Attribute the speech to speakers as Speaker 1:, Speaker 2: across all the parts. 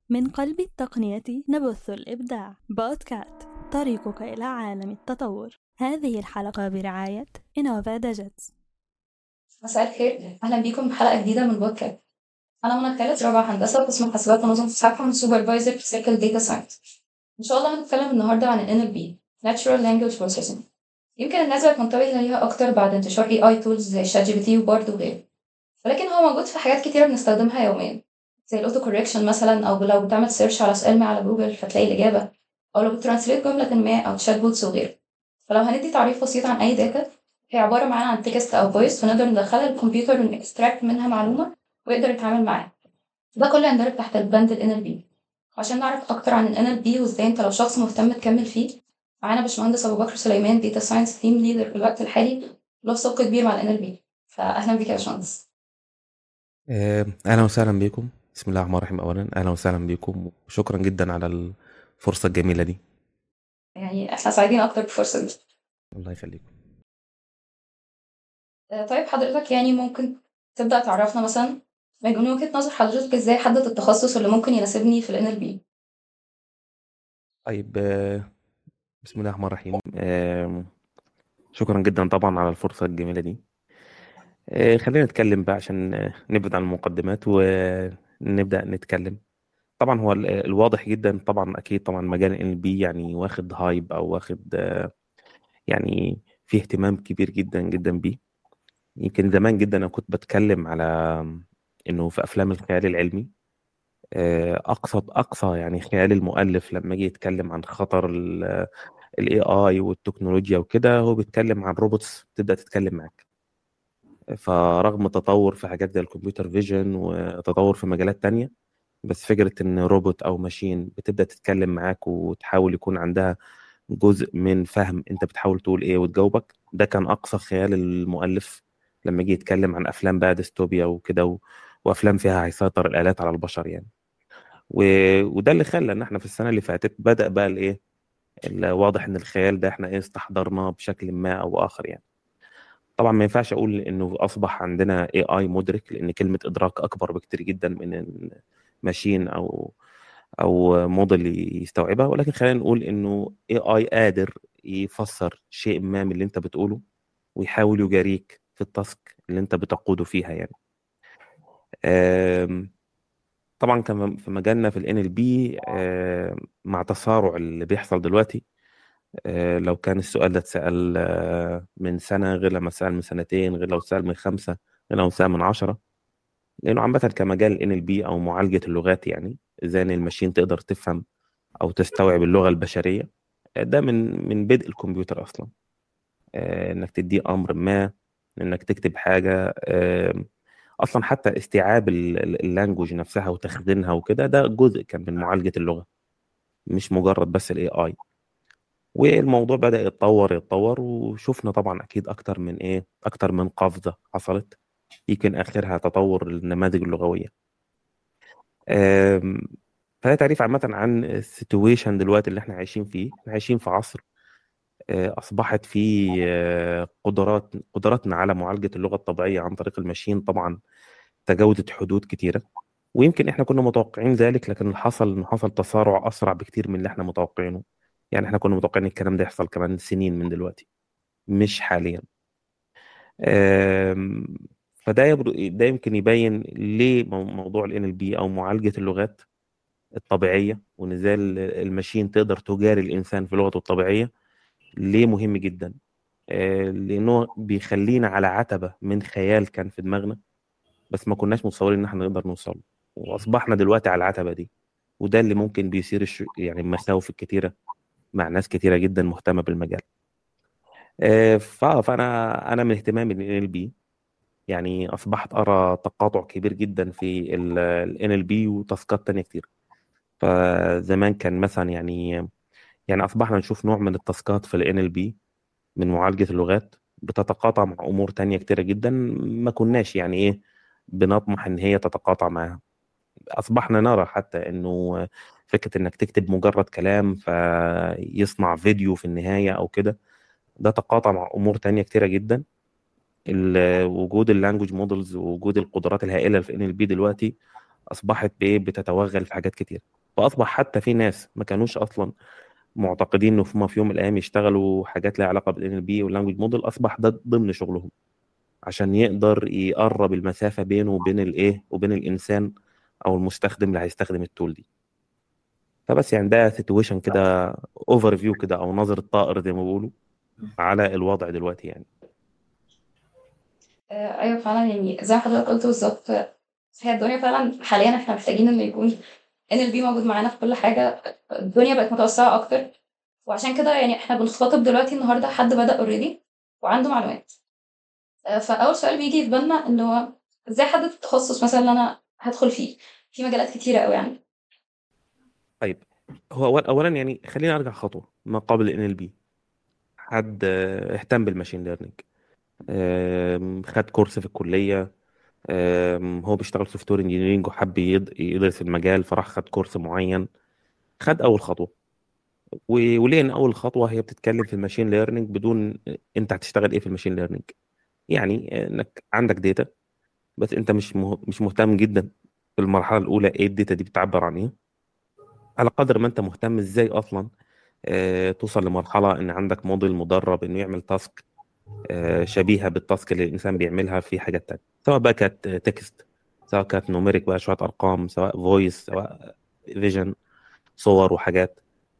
Speaker 1: من قلب التقنية نبث الإبداع بودكاست طريقك إلى عالم التطور هذه الحلقة برعاية إنوفا داجتس
Speaker 2: مساء الخير أهلا بيكم بحلقة جديدة من بودكاست أنا منى خالد رابعة هندسة قسم حاسبات ونظم فسحة من سوبرفايزر في سيركل داتا ساينس إن شاء الله هنتكلم النهاردة عن ال NLP Natural Language Processing يمكن الناس بقت منتبهة ليها أكتر بعد انتشار AI tools زي شات جي بي تي وبارد وغيره ولكن هو موجود في حاجات كتيرة بنستخدمها يوميا زي الاوتو كوريكشن مثلا او لو بتعمل سيرش على سؤال ما على جوجل فتلاقي الاجابه او لو بترانسليت جمله ما او تشات بوتس وغيره فلو هندي تعريف بسيط عن اي داتا هي عباره معانا عن تكست او فويس ونقدر ندخلها الكمبيوتر ونكستراكت منها معلومه ويقدر يتعامل معاها ده كله يندرج تحت البند ال NLP عشان نعرف اكتر عن ال NLP وازاي انت لو شخص مهتم تكمل فيه معانا باشمهندس ابو بكر سليمان داتا ساينس تيم ليدر في الوقت الحالي له سبق كبير مع ال NLP فاهلا بيك يا باشمهندس
Speaker 3: آه، اهلا وسهلا بكم بسم الله الرحمن الرحيم اولا اهلا وسهلا بكم وشكرا جدا على الفرصه الجميله دي
Speaker 2: يعني احنا سعيدين اكتر بالفرصه دي
Speaker 3: الله يخليكم
Speaker 2: آه، طيب حضرتك يعني ممكن تبدأ تعرفنا مثلا من وجهة نظر حضرتك ازاي احدد التخصص اللي ممكن يناسبني في ال NLP
Speaker 3: طيب آه، بسم الله الرحمن الرحيم آم، شكرا جدا طبعا على الفرصه الجميله دي آه، خلينا نتكلم بقى عشان آه، نبعد عن المقدمات ونبدأ نتكلم طبعا هو ال- الواضح جدا طبعا اكيد طبعا مجال ال NLP يعني واخد هايب او واخد آه، يعني فيه اهتمام كبير جدا جدا بيه يمكن زمان جدا انا كنت بتكلم على انه في افلام الخيال العلمي آه، اقصى اقصى يعني خيال المؤلف لما يجي يتكلم عن خطر الاي اي والتكنولوجيا وكده هو بيتكلم عن روبوتس تبدا تتكلم معاك فرغم التطور في حاجات زي الكمبيوتر فيجن وتطور في مجالات تانية بس فكرة ان روبوت او ماشين بتبدا تتكلم معاك وتحاول يكون عندها جزء من فهم انت بتحاول تقول ايه وتجاوبك ده كان اقصى خيال المؤلف لما يجي يتكلم عن افلام بقى ديستوبيا وكده و... وافلام فيها هيسيطر الالات على البشر يعني و... وده اللي خلى ان احنا في السنه اللي فاتت بدا بقى الايه ال- واضح ان الخيال ده احنا ايه استحضرناه بشكل ما او اخر يعني طبعا ما ينفعش اقول انه اصبح عندنا اي اي مدرك لان كلمه ادراك اكبر بكتير جدا من الماشين او او موديل يستوعبها ولكن خلينا نقول انه اي اي قادر يفسر شيء ما من اللي انت بتقوله ويحاول يجاريك في التاسك اللي انت بتقوده فيها يعني آم، طبعا كان في مجالنا في ال NLP آم، مع تسارع اللي بيحصل دلوقتي آه، لو كان السؤال ده اتسأل آه، من سنة غير لما اتسأل من سنتين غير لو اتسأل من خمسة غير لو اتسأل من عشرة لأنه عامة كمجال NLP أو معالجة اللغات يعني إزاي إن الماشين تقدر تفهم أو تستوعب اللغة البشرية آه، ده من من بدء الكمبيوتر أصلا آه، إنك تديه أمر ما إنك تكتب حاجة آم، أصلا حتى استيعاب اللانجوج نفسها وتخزينها وكده ده جزء كان من معالجة اللغة مش مجرد بس الاي اي والموضوع بدأ يتطور يتطور وشفنا طبعا اكيد اكتر من ايه اكتر من قفزة حصلت يمكن اخرها تطور النماذج اللغوية أم، فده تعريف عامة عن السيتويشن دلوقتي اللي احنا عايشين فيه احنا عايشين في عصر آه، اصبحت فيه آه، قدرات قدراتنا على معالجة اللغة الطبيعية عن طريق الماشين طبعا تجاوزت حدود كتيرة ويمكن احنا كنا متوقعين ذلك لكن اللي حصل انه حصل تسارع اسرع بكتير من اللي احنا متوقعينه يعني احنا كنا متوقعين الكلام ده يحصل كمان سنين من دلوقتي مش حاليا آم، فده يبر- ده يمكن يبين ليه مو- موضوع ال NLP او معالجة اللغات الطبيعية وان ازاي ال- الماشين تقدر تجاري الانسان في لغته الطبيعية ليه مهم جدا آه، لانه بيخلينا على عتبة من خيال كان في دماغنا بس ما كناش متصورين ان احنا نقدر نوصل واصبحنا دلوقتي على العتبة دي وده اللي ممكن بيثير الش... يعني المخاوف الكتيرة مع ناس كتيرة جدا مهتمة بالمجال آه، ف- فانا انا من اهتمامي بال NLP يعني اصبحت ارى تقاطع كبير جدا في ال NLP وتاسكات تانية كتير فزمان كان مثلا يعني يعني اصبحنا نشوف نوع من التاسكات في ال NLP من معالجة اللغات بتتقاطع مع امور تانية كتيرة جدا ما كناش يعني ايه بنطمح ان هي تتقاطع معاها اصبحنا نرى حتى انه فكره انك تكتب مجرد كلام فيصنع فيديو في النهايه او كده ده تقاطع مع امور تانية كتيره جدا ال- وجود اللانجوج مودلز ووجود القدرات الهائله في ان ال بي دلوقتي اصبحت بايه بتتوغل في حاجات كتير فاصبح حتى في ناس ما كانوش اصلا معتقدين انه في في يوم من الايام يشتغلوا حاجات لها علاقه بالان ال بي واللانجوج موديل اصبح ده ضمن شغلهم عشان يقدر يقرب المسافه بينه وبين الايه وبين الانسان او المستخدم اللي هيستخدم التول دي فبس يعني ده سيتويشن كده اوفر فيو كده او نظره طائر زي ما بيقولوا على الوضع دلوقتي يعني
Speaker 2: آه، ايوه فعلا يعني زي ما حضرتك قلت بالظبط هي الدنيا فعلا حاليا احنا محتاجين ان يكون ان ال بي موجود معانا في كل حاجه الدنيا بقت متوسعه اكتر وعشان كده يعني احنا بنخاطب دلوقتي النهارده حد بدا اوريدي وعنده معلومات آه، فاول سؤال بيجي في بالنا اللي هو ازاي احدد التخصص مثلا اللي انا هدخل فيه في مجالات كتيره قوي يعني
Speaker 3: طيب هو أول- اولا يعني خلينا ارجع خطوه ما قبل ان ال بي حد آه، اهتم بالماشين ليرنينج آم، خد كورس في الكليه آم، هو بيشتغل سوفت وير انجينيرنج وحب يد- يدرس المجال فراح خد كورس معين خد اول خطوه و- وليه ان اول خطوه هي بتتكلم في الماشين ليرنينج بدون انت هتشتغل ايه في الماشين ليرنينج يعني انك عندك داتا بس انت مش مه... مش مهتم جدا في المرحله الاولى ايه الداتا دي بتعبر عن ايه على قدر ما انت مهتم ازاي اصلا آه، توصل لمرحله ان عندك موديل مدرب انه يعمل تاسك آه، شبيهه بالتاسك اللي الانسان بيعملها في حاجات تانية سواء بقى كانت تكست سواء كانت نوميريك بقى شويه ارقام سواء فويس سواء فيجن صور وحاجات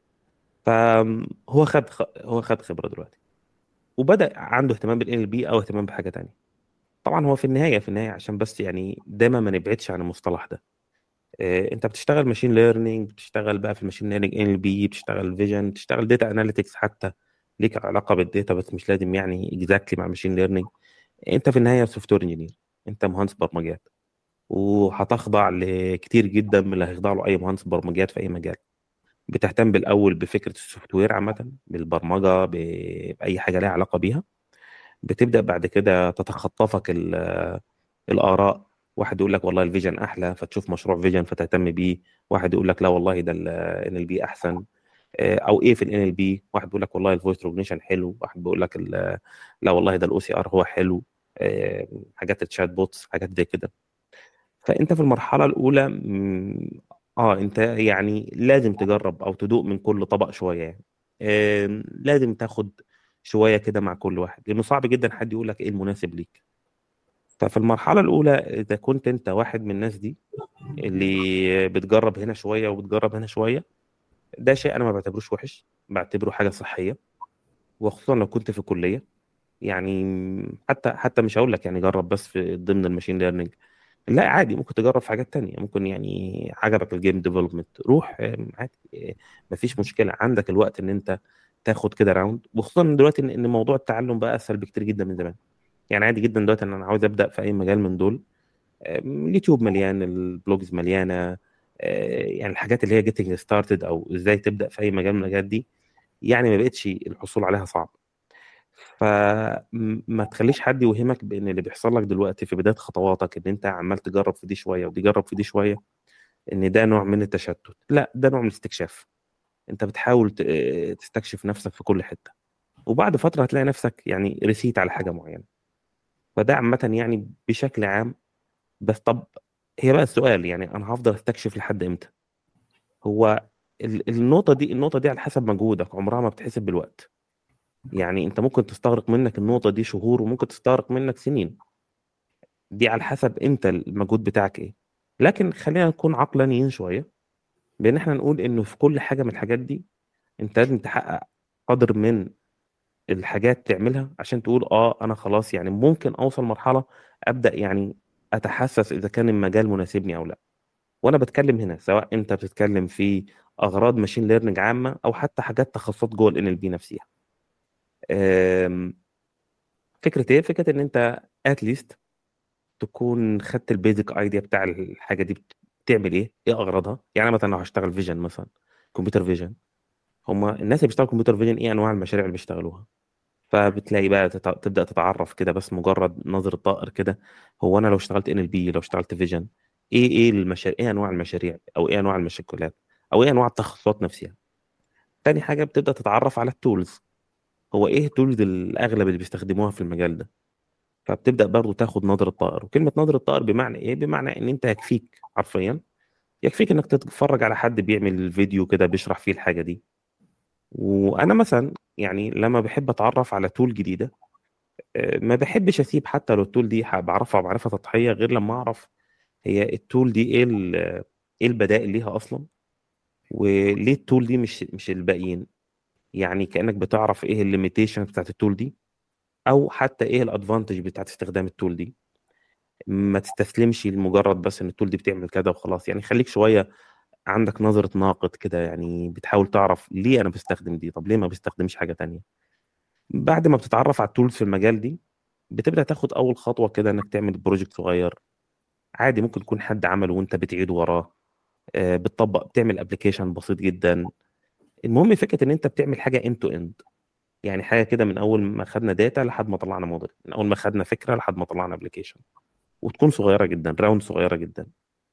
Speaker 3: فهو خد هو خد خبره دلوقتي وبدا عنده اهتمام بالان ال بي او اهتمام بحاجه تانية طبعا هو في النهايه في النهايه عشان بس يعني دايما ما نبعدش عن المصطلح ده آه، انت بتشتغل ماشين ليرنينج بتشتغل بقى في الماشين ليرنينج ان ال بي بتشتغل فيجن بتشتغل داتا اناليتكس حتى ليك علاقه بالداتا بس مش لازم يعني اكزاكتلي مع ماشين ليرنينج انت في النهايه سوفت وير انجينير انت مهندس برمجيات وهتخضع لكتير جدا من اللي هيخضع له اي مهندس برمجيات في اي مجال بتهتم بالاول بفكره السوفت وير عامه بالبرمجه ب- باي حاجه لها علاقه بيها بتبدا بعد كده تتخطفك ال- الاراء واحد يقول لك والله الفيجن احلى فتشوف مشروع فيجن فتهتم بيه واحد يقول لك لا والله ده الان ال بي احسن آه، او ايه في الان ال بي واحد بيقول لك والله الفويس ريكوجنيشن حلو واحد بيقول لك ال- لا والله ده الاو سي ار هو حلو آه، حاجات الشات بوتس حاجات زي كده فانت في المرحله الاولى مم، اه انت يعني لازم تجرب او تدوق من كل طبق شويه يعني آم، لازم تاخد شويه كده مع كل واحد لانه صعب جدا حد يقول لك ايه المناسب ليك ففي المرحله الاولى اذا كنت انت واحد من الناس دي اللي بتجرب هنا شويه وبتجرب هنا شويه ده شيء انا ما بعتبروش وحش بعتبره حاجه صحيه وخصوصا لو كنت في كليه يعني حتى حتى مش هقول لك يعني جرب بس في ضمن الماشين ليرنينج لا عادي ممكن تجرب في حاجات تانية ممكن يعني عجبك الجيم ديفلوبمنت روح آم، عادي آه، مفيش مشكلة عندك الوقت ان انت تاخد كده راوند وخصوصا دلوقتي ان إن موضوع التعلم بقى اسهل بكتير جدا من زمان يعني عادي جدا دلوقتي ان انا عاوز ابدا في اي مجال من دول آم، اليوتيوب مليان البلوجز مليانة آه، يعني الحاجات اللي هي جيتنج ستارتد او ازاي تبدا في اي مجال من المجالات دي يعني ما بقتش الحصول عليها صعب فما تخليش حد يوهمك بان اللي بيحصل لك دلوقتي في بدايه خطواتك ان انت عمال تجرب في دي شويه ودي جرب في دي شويه ان ده نوع من التشتت لا ده نوع من الاستكشاف انت بتحاول ت- تستكشف نفسك في كل حته وبعد فتره هتلاقي نفسك يعني رسيت على حاجه معينه فده عامه يعني بشكل عام بس طب هي بقى السؤال يعني انا هفضل استكشف لحد امتى هو ال- النقطه دي النقطه دي على حسب مجهودك عمرها ما بتحسب بالوقت يعني انت ممكن تستغرق منك النقطه دي شهور وممكن تستغرق منك سنين دي على حسب انت المجهود بتاعك ايه لكن خلينا نكون عقلانيين شويه بان احنا نقول انه في كل حاجه من الحاجات دي انت لازم تحقق قدر من الحاجات تعملها عشان تقول اه انا خلاص يعني ممكن اوصل مرحله ابدا يعني اتحسس اذا كان المجال مناسبني او لا وانا بتكلم هنا سواء انت بتتكلم في اغراض ماشين ليرنينج عامه او حتى حاجات تخصصات جوه الان ال بي نفسها أم، فكره ايه فكره ان انت اتليست تكون خدت البيزك ايديا بتاع الحاجه دي بتعمل ايه ايه اغراضها يعني أنا مثلا لو هشتغل فيجن مثلا كمبيوتر فيجن هما الناس اللي بيشتغلوا كمبيوتر فيجن ايه انواع المشاريع اللي بيشتغلوها فبتلاقي بقى تت- تبدا تتعرف كده بس مجرد نظره طائر كده هو انا لو اشتغلت ان ال بي لو اشتغلت فيجن ايه ايه المشاريع ايه انواع المشاريع او ايه انواع المشكلات او ايه انواع التخصصات نفسها تاني حاجه بتبدا تتعرف على التولز هو ايه التولز الاغلب اللي بيستخدموها في المجال ده فبتبدا برضه تاخد نظره طائر وكلمه نظره طائر بمعنى ايه بمعنى ان انت يكفيك حرفيا يكفيك انك تتفرج على حد بيعمل فيديو كده بيشرح فيه الحاجه دي وانا مثلا يعني لما بحب اتعرف على تول جديده آه، ما بحبش اسيب حتى لو التول دي بعرفها معرفه سطحيه غير لما اعرف هي التول دي ايه ايه البدائل ليها اصلا وليه التول دي مش مش الباقيين يعني كانك بتعرف ايه الليميتيشن بتاعت التول دي او حتى ايه الادفانتج بتاعت استخدام التول دي ما تستسلمش لمجرد بس ان التول دي بتعمل كده وخلاص يعني خليك شويه عندك نظره ناقد كده يعني بتحاول تعرف ليه انا بستخدم دي طب ليه ما بستخدمش حاجه تانية بعد ما بتتعرف على التولز في المجال دي بتبدا تاخد اول خطوه كده انك تعمل بروجكت صغير عادي ممكن يكون حد عمله وانت بتعيد وراه آه، بتطبق بتعمل ابلكيشن بسيط جدا المهم فكره ان انت بتعمل حاجه اند تو اند يعني حاجه كده من اول ما خدنا داتا لحد ما طلعنا موديل من اول ما خدنا فكره لحد ما طلعنا ابلكيشن وتكون صغيره جدا راوند صغيره جدا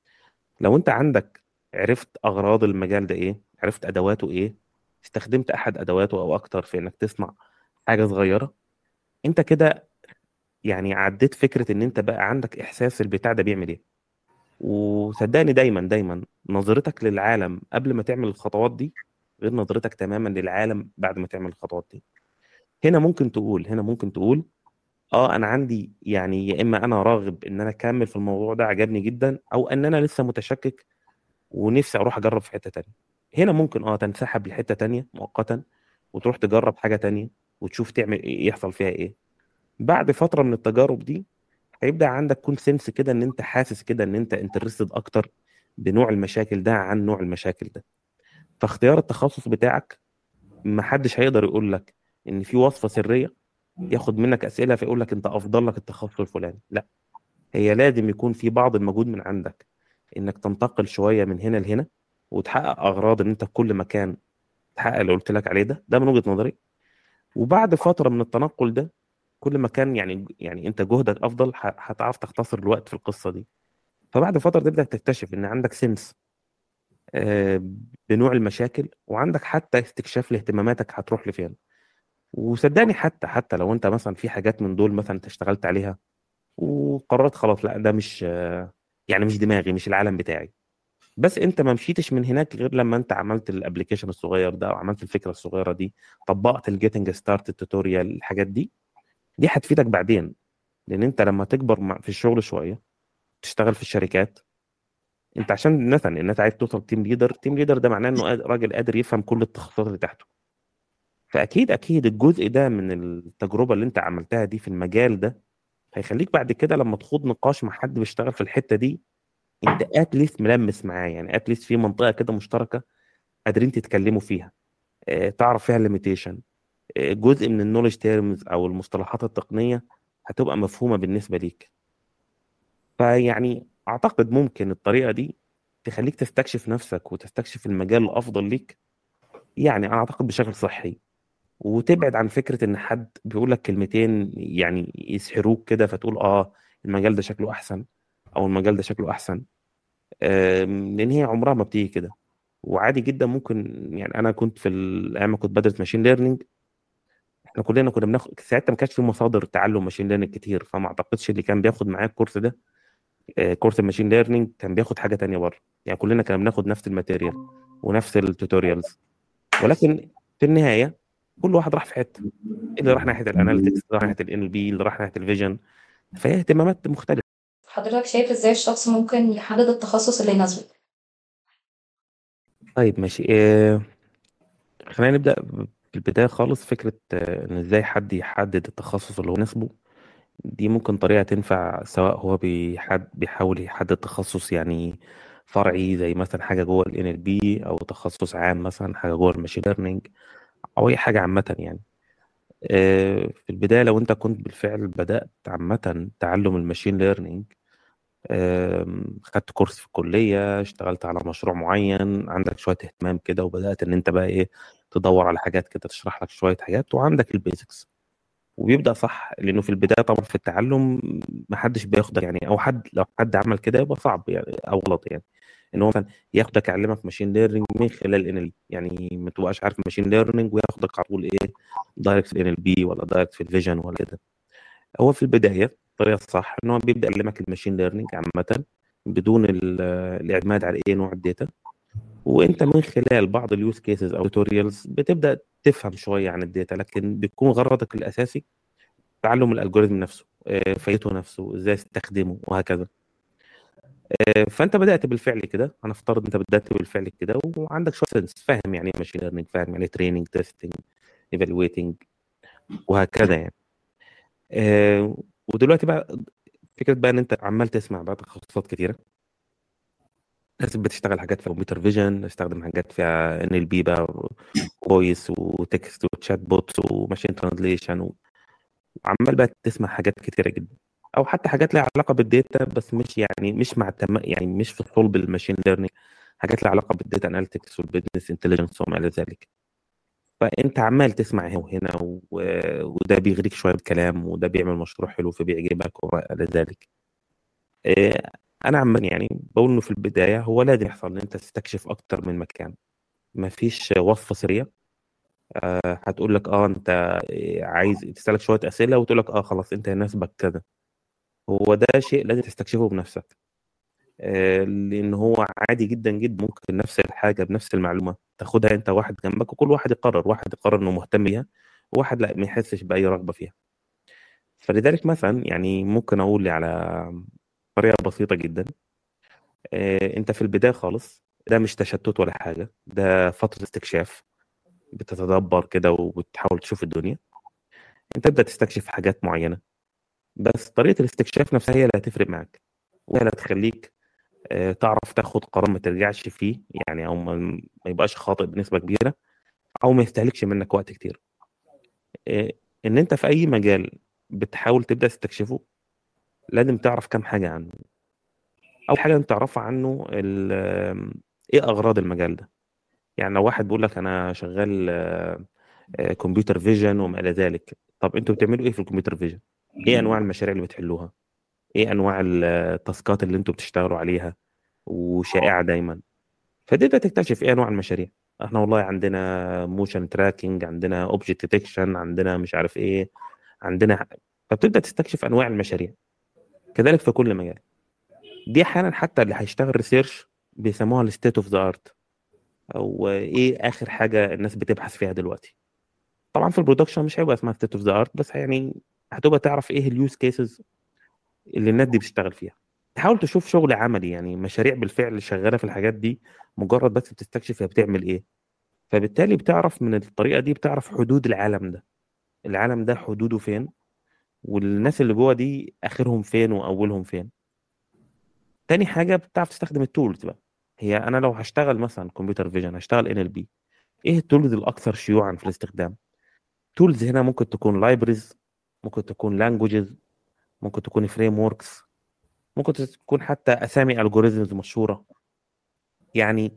Speaker 3: لو انت عندك عرفت اغراض المجال ده ايه عرفت ادواته ايه استخدمت احد ادواته او اكتر في انك تصنع حاجه صغيره انت كده يعني عديت فكره ان انت بقى عندك احساس البتاع ده بيعمل ايه وصدقني دايما دايما نظرتك للعالم قبل ما تعمل الخطوات دي غير نظرتك تماما للعالم بعد ما تعمل الخطوات دي هنا ممكن تقول هنا ممكن تقول اه انا عندي يعني يا اما انا راغب ان انا اكمل في الموضوع ده عجبني جدا او ان انا لسه متشكك ونفسي اروح اجرب في حته تانية هنا ممكن اه تنسحب لحته تانية مؤقتا وتروح تجرب حاجه تانية وتشوف تعمل ايه يحصل فيها ايه بعد فتره من التجارب دي هيبدا عندك كون سنس كده ان انت حاسس كده ان انت انترستد اكتر بنوع المشاكل ده عن نوع المشاكل ده فاختيار التخصص بتاعك ما حدش هيقدر يقول لك ان في وصفه سريه ياخد منك اسئله فيقول لك انت افضل لك التخصص الفلاني لا هي لازم يكون في بعض المجهود من عندك انك تنتقل شويه من هنا لهنا وتحقق اغراض ان انت في كل مكان تحقق اللي قلت لك عليه ده ده من وجهه نظري وبعد فتره من التنقل ده كل ما كان يعني يعني انت جهدك افضل هتعرف تختصر الوقت في القصه دي فبعد فتره تبدا تكتشف ان عندك سنس آه، بنوع المشاكل وعندك حتى استكشاف لاهتماماتك هتروح لفين وصدقني حتى حتى لو انت مثلا في حاجات من دول مثلا انت اشتغلت عليها وقررت خلاص لا ده مش يعني مش دماغي مش العالم بتاعي بس انت ما مشيتش من هناك غير لما انت عملت الابلكيشن الصغير ده او عملت الفكره الصغيره دي طبقت الجيتنج ستارت التوتوريال الحاجات دي دي هتفيدك بعدين لان انت لما تكبر في الشغل شويه تشتغل في الشركات انت عشان مثلا ان انت عايز توصل تيم ليدر تيم ليدر ده معناه انه راجل قادر يفهم كل التخصصات اللي تحته فاكيد اكيد الجزء ده من التجربه اللي انت عملتها دي في المجال ده هيخليك بعد كده لما تخوض نقاش مع حد بيشتغل في الحته دي انت اتليست ملمس معاه يعني اتليست في منطقه كده مشتركه قادرين تتكلموا فيها اه تعرف فيها الليميتيشن اه جزء من النولج تيرمز او المصطلحات التقنيه هتبقى مفهومه بالنسبه ليك فيعني اعتقد ممكن الطريقه دي تخليك تستكشف نفسك وتستكشف المجال الافضل ليك يعني انا اعتقد بشكل صحي وتبعد عن فكره ان حد بيقول لك كلمتين يعني يسحروك كده فتقول اه المجال ده شكله احسن او المجال ده شكله احسن لان هي عمرها ما بتيجي كده وعادي جدا ممكن يعني انا كنت في الايام ما كنت بدرس ماشين ليرنينج احنا كلنا كنا بناخد ساعتها ما كانش في مصادر تعلم ماشين ليرنينج كتير فما اعتقدش اللي كان بياخد معايا الكورس ده آه، كورس الماشين ليرنينج كان بياخد حاجه تانية بره يعني كلنا كنا بناخد نفس الماتيريال ونفس التوتوريالز ولكن في النهايه كل واحد راح في حته اللي راح ناحيه الاناليتكس اللي راح ناحيه الان ال بي اللي راح ناحيه الفيجن فهي اهتمامات مختلفه
Speaker 2: حضرتك شايف ازاي الشخص ممكن يحدد التخصص اللي يناسبه
Speaker 3: طيب ماشي إيه خلينا نبدا في البدايه خالص فكره آه، ان ازاي حد يحدد التخصص اللي هو يناسبه دي ممكن طريقه تنفع سواء هو بيحد بيحاول يحدد تخصص يعني فرعي زي مثلا حاجه جوه ال NLP او تخصص عام مثلا حاجه جوه الماشين ليرنينج او اي حاجه عامه يعني آه، في البدايه لو انت كنت بالفعل بدات عامه تعلم الماشين ليرنينج خدت كورس في الكليه اشتغلت على مشروع معين عندك شويه اهتمام كده وبدات ان انت بقى ايه تدور على حاجات كده تشرح لك شويه حاجات وعندك البيزكس وبيبدا صح لانه في البدايه طبعا في التعلم ما حدش بياخدك يعني او حد لو حد عمل كده يبقى صعب يعني او غلط يعني ان هو مثلا ياخدك يعلمك ماشين ليرنينج من خلال ان ال يعني ما تبقاش عارف ماشين ليرنينج وياخدك على طول ايه دايركت في ان ال بي ولا دايركت في الفيجن ولا كده هو في البدايه الطريقه الصح ان هو بيبدا يعلمك الماشين ليرنينج عامه بدون ال- الاعتماد على ايه نوع الداتا وانت من خلال بعض اليوز كيسز او توتوريالز بتبدا تفهم شويه عن الداتا لكن بيكون غرضك الاساسي تعلم الالجوريزم نفسه آه، فايته نفسه ازاي استخدمه وهكذا آه، فانت بدات بالفعل كده هنفترض انت بدات بالفعل كده وعندك شويه سنس فاهم يعني ايه ماشين ليرنينج فاهم يعني ايه تريننج تيستنج ايفالويتنج وهكذا يعني آه، ودلوقتي بقى فكره بقى ان انت عمال تسمع بقى تخصصات كتيره ناس بتشتغل حاجات في كمبيوتر فيجن تستخدم حاجات فيها ان ال بي بقى فويس وتكست وتشات بوتس وماشين ترانزليشن وعمال بقى تسمع حاجات كتيره جدا او حتى حاجات لها علاقه بالداتا بس مش يعني مش مع التم... يعني مش في صلب الماشين ليرنينج حاجات لها علاقه بالداتا اناليتكس والبيزنس انتليجنس وما الى ذلك فانت عمال تسمع هنا وهنا و... وده بيغريك شويه بالكلام وده بيعمل مشروع حلو فبيعجبك وما الى ذلك إيه، انا عمال يعني بقول انه في البدايه هو لازم يحصل ان انت تستكشف اكتر من مكان مفيش وصفه سريعه آه، هتقول لك اه انت إيه، عايز تسالك شويه اسئله وتقول لك اه خلاص انت يناسبك كذا هو ده شيء لازم تستكشفه بنفسك آه، لان هو عادي جدا جدا ممكن نفس الحاجه بنفس المعلومه تاخدها انت واحد جنبك وكل واحد يقرر واحد يقرر انه مهتم بيها وواحد لا ما يحسش باي رغبه فيها فلذلك مثلا يعني ممكن اقول على طريقه بسيطه جدا آه، انت في البدايه خالص ده مش تشتت ولا حاجه ده فتره استكشاف بتتدبر كده وبتحاول تشوف الدنيا انت تبدا تستكشف حاجات معينه بس طريقه الاستكشاف نفسها هي اللي هتفرق معاك وهي اللي هتخليك آه، تعرف تاخد قرار ما ترجعش فيه يعني او ما ما يبقاش خاطئ بنسبه كبيره او ما يستهلكش منك وقت كتير آه، ان انت في اي مجال بتحاول تبدا تستكشفه لازم تعرف كام حاجه عنه اول حاجه انت تعرفها عنه ال- آم، ايه اغراض المجال ده يعني لو واحد بيقول لك انا شغال كمبيوتر فيجن وما الى ذلك طب انتوا بتعملوا ايه في الكمبيوتر فيجن ايه انواع المشاريع اللي بتحلوها ايه انواع التاسكات اللي انتوا بتشتغلوا عليها وشائعه دايما فتبدا تكتشف ايه انواع المشاريع احنا والله عندنا موشن تراكنج عندنا اوبجكت ديتكشن عندنا مش عارف ايه عندنا فبتبدا تستكشف انواع المشاريع كذلك في كل مجال دي احيانا حتى اللي هيشتغل ريسيرش بيسموها الستيت اوف ذا ارت او ايه اخر حاجه الناس بتبحث فيها دلوقتي طبعا في البرودكشن مش هيبقى اسمها ستيت اوف ذا ارت بس يعني هتبقى تعرف ايه اليوز كيسز اللي الناس دي بتشتغل فيها تحاول تشوف شغل عملي يعني مشاريع بالفعل شغاله في الحاجات دي مجرد بس بتستكشف هي بتعمل ايه فبالتالي بتعرف من الطريقه دي بتعرف حدود العالم ده العالم ده حدوده فين والناس اللي جوه دي اخرهم فين واولهم فين تاني حاجه بتعرف تستخدم التولز بقى هي انا لو هشتغل مثلا كمبيوتر فيجن هشتغل ان ال بي ايه التولز الاكثر شيوعا في الاستخدام تولز هنا ممكن تكون لايبرز ممكن تكون لانجوجز ممكن تكون فريم وركس ممكن تكون حتى اسامي الجوريزمز مشهوره يعني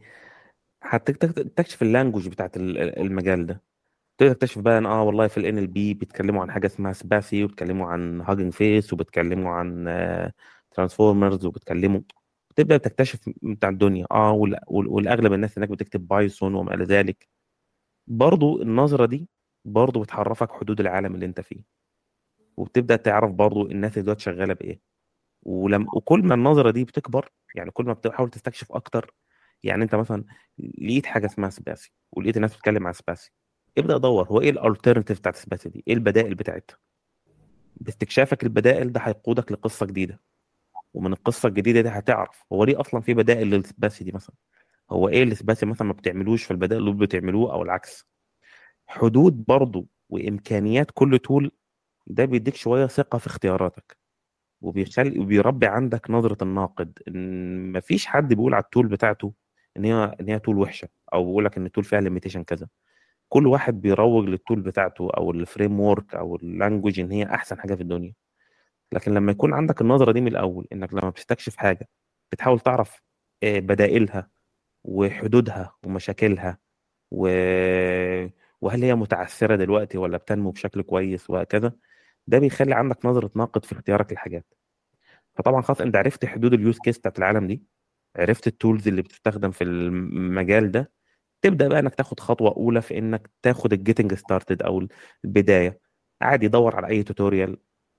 Speaker 3: هتكتشف اللانجوج بتاعت ال- ال- المجال ده تقدر تكتشف بقى ان اه والله في الان ال بي بيتكلموا عن حاجه اسمها سباسي وبيتكلموا عن هاجنج فيس وبيتكلموا عن ترانسفورمرز وبتكلموا تبدا تكتشف بتاع الدنيا اه وال- وال- والاغلب الناس هناك بتكتب بايثون وما الى ذلك برضو النظره دي برضو بتعرفك حدود العالم اللي انت فيه وبتبدا تعرف برضو الناس اللي دلوقتي شغاله بايه ولما وكل ما النظره دي بتكبر يعني كل ما بتحاول تستكشف اكتر يعني انت مثلا لقيت حاجه اسمها سباسي ولقيت الناس بتتكلم عن سباسي ابدا دور هو ايه الالترناتيف بتاعت سباسي دي ايه البدائل بتاعتها باستكشافك البدائل ده هيقودك لقصه جديده ومن القصه الجديده دي هتعرف هو ليه اصلا في بدائل للسباسي دي مثلا هو ايه اللي سباسي مثلا ما بتعملوش في البدائل اللي بتعملوه او العكس حدود برضه وامكانيات كل تول ده بيديك شويه ثقه في اختياراتك وبيخلي وبيربي عندك نظره الناقد ان مفيش حد بيقول على التول بتاعته ان هي ان هي تول وحشه او بيقول لك ان التول فيها ليميتيشن كذا كل واحد بيروج للتول بتاعته او الفريم ورك او اللانجوج ان هي احسن حاجه في الدنيا لكن لما يكون عندك النظره دي من الاول انك لما بتستكشف حاجه بتحاول تعرف آه، بدائلها وحدودها ومشاكلها و... وهل هي متعثره دلوقتي ولا بتنمو بشكل كويس وهكذا ده بيخلي عندك نظره ناقد في اختيارك للحاجات فطبعا خلاص انت عرفت حدود اليوز كيس بتاعت العالم دي عرفت التولز اللي بتستخدم في المجال ده تبدا بقى انك تاخد خطوه اولى في انك تاخد الجيتنج ستارتد او البدايه عادي دور على اي توتوريال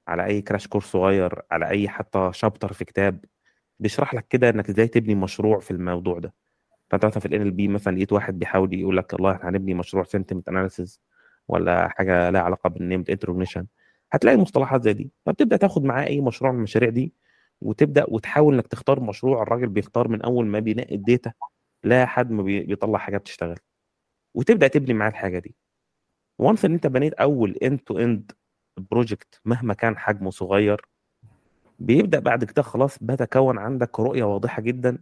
Speaker 3: على اي كراش كورس صغير على اي حتى شابتر في كتاب بيشرح لك كده انك ازاي تبني مشروع في الموضوع ده فانت مثلا في الان ال بي مثلا لقيت واحد بيحاول يقول لك والله احنا هنبني مشروع سنتمنت اناليسيز ولا حاجه لها علاقه بالنيمد انترونيشن هتلاقي مصطلحات زي دي فبتبدا تاخد معاه اي مشروع من المشاريع دي وتبدا وتحاول انك تختار مشروع الراجل بيختار من اول ما بينقي الداتا لحد ما بيطلع حاجه بتشتغل وتبدا تبني معاه الحاجه دي وانس ان انت بنيت اول اند تو اند بروجكت مهما كان حجمه صغير بيبدا بعد كده خلاص بتكون عندك رؤيه واضحه جدا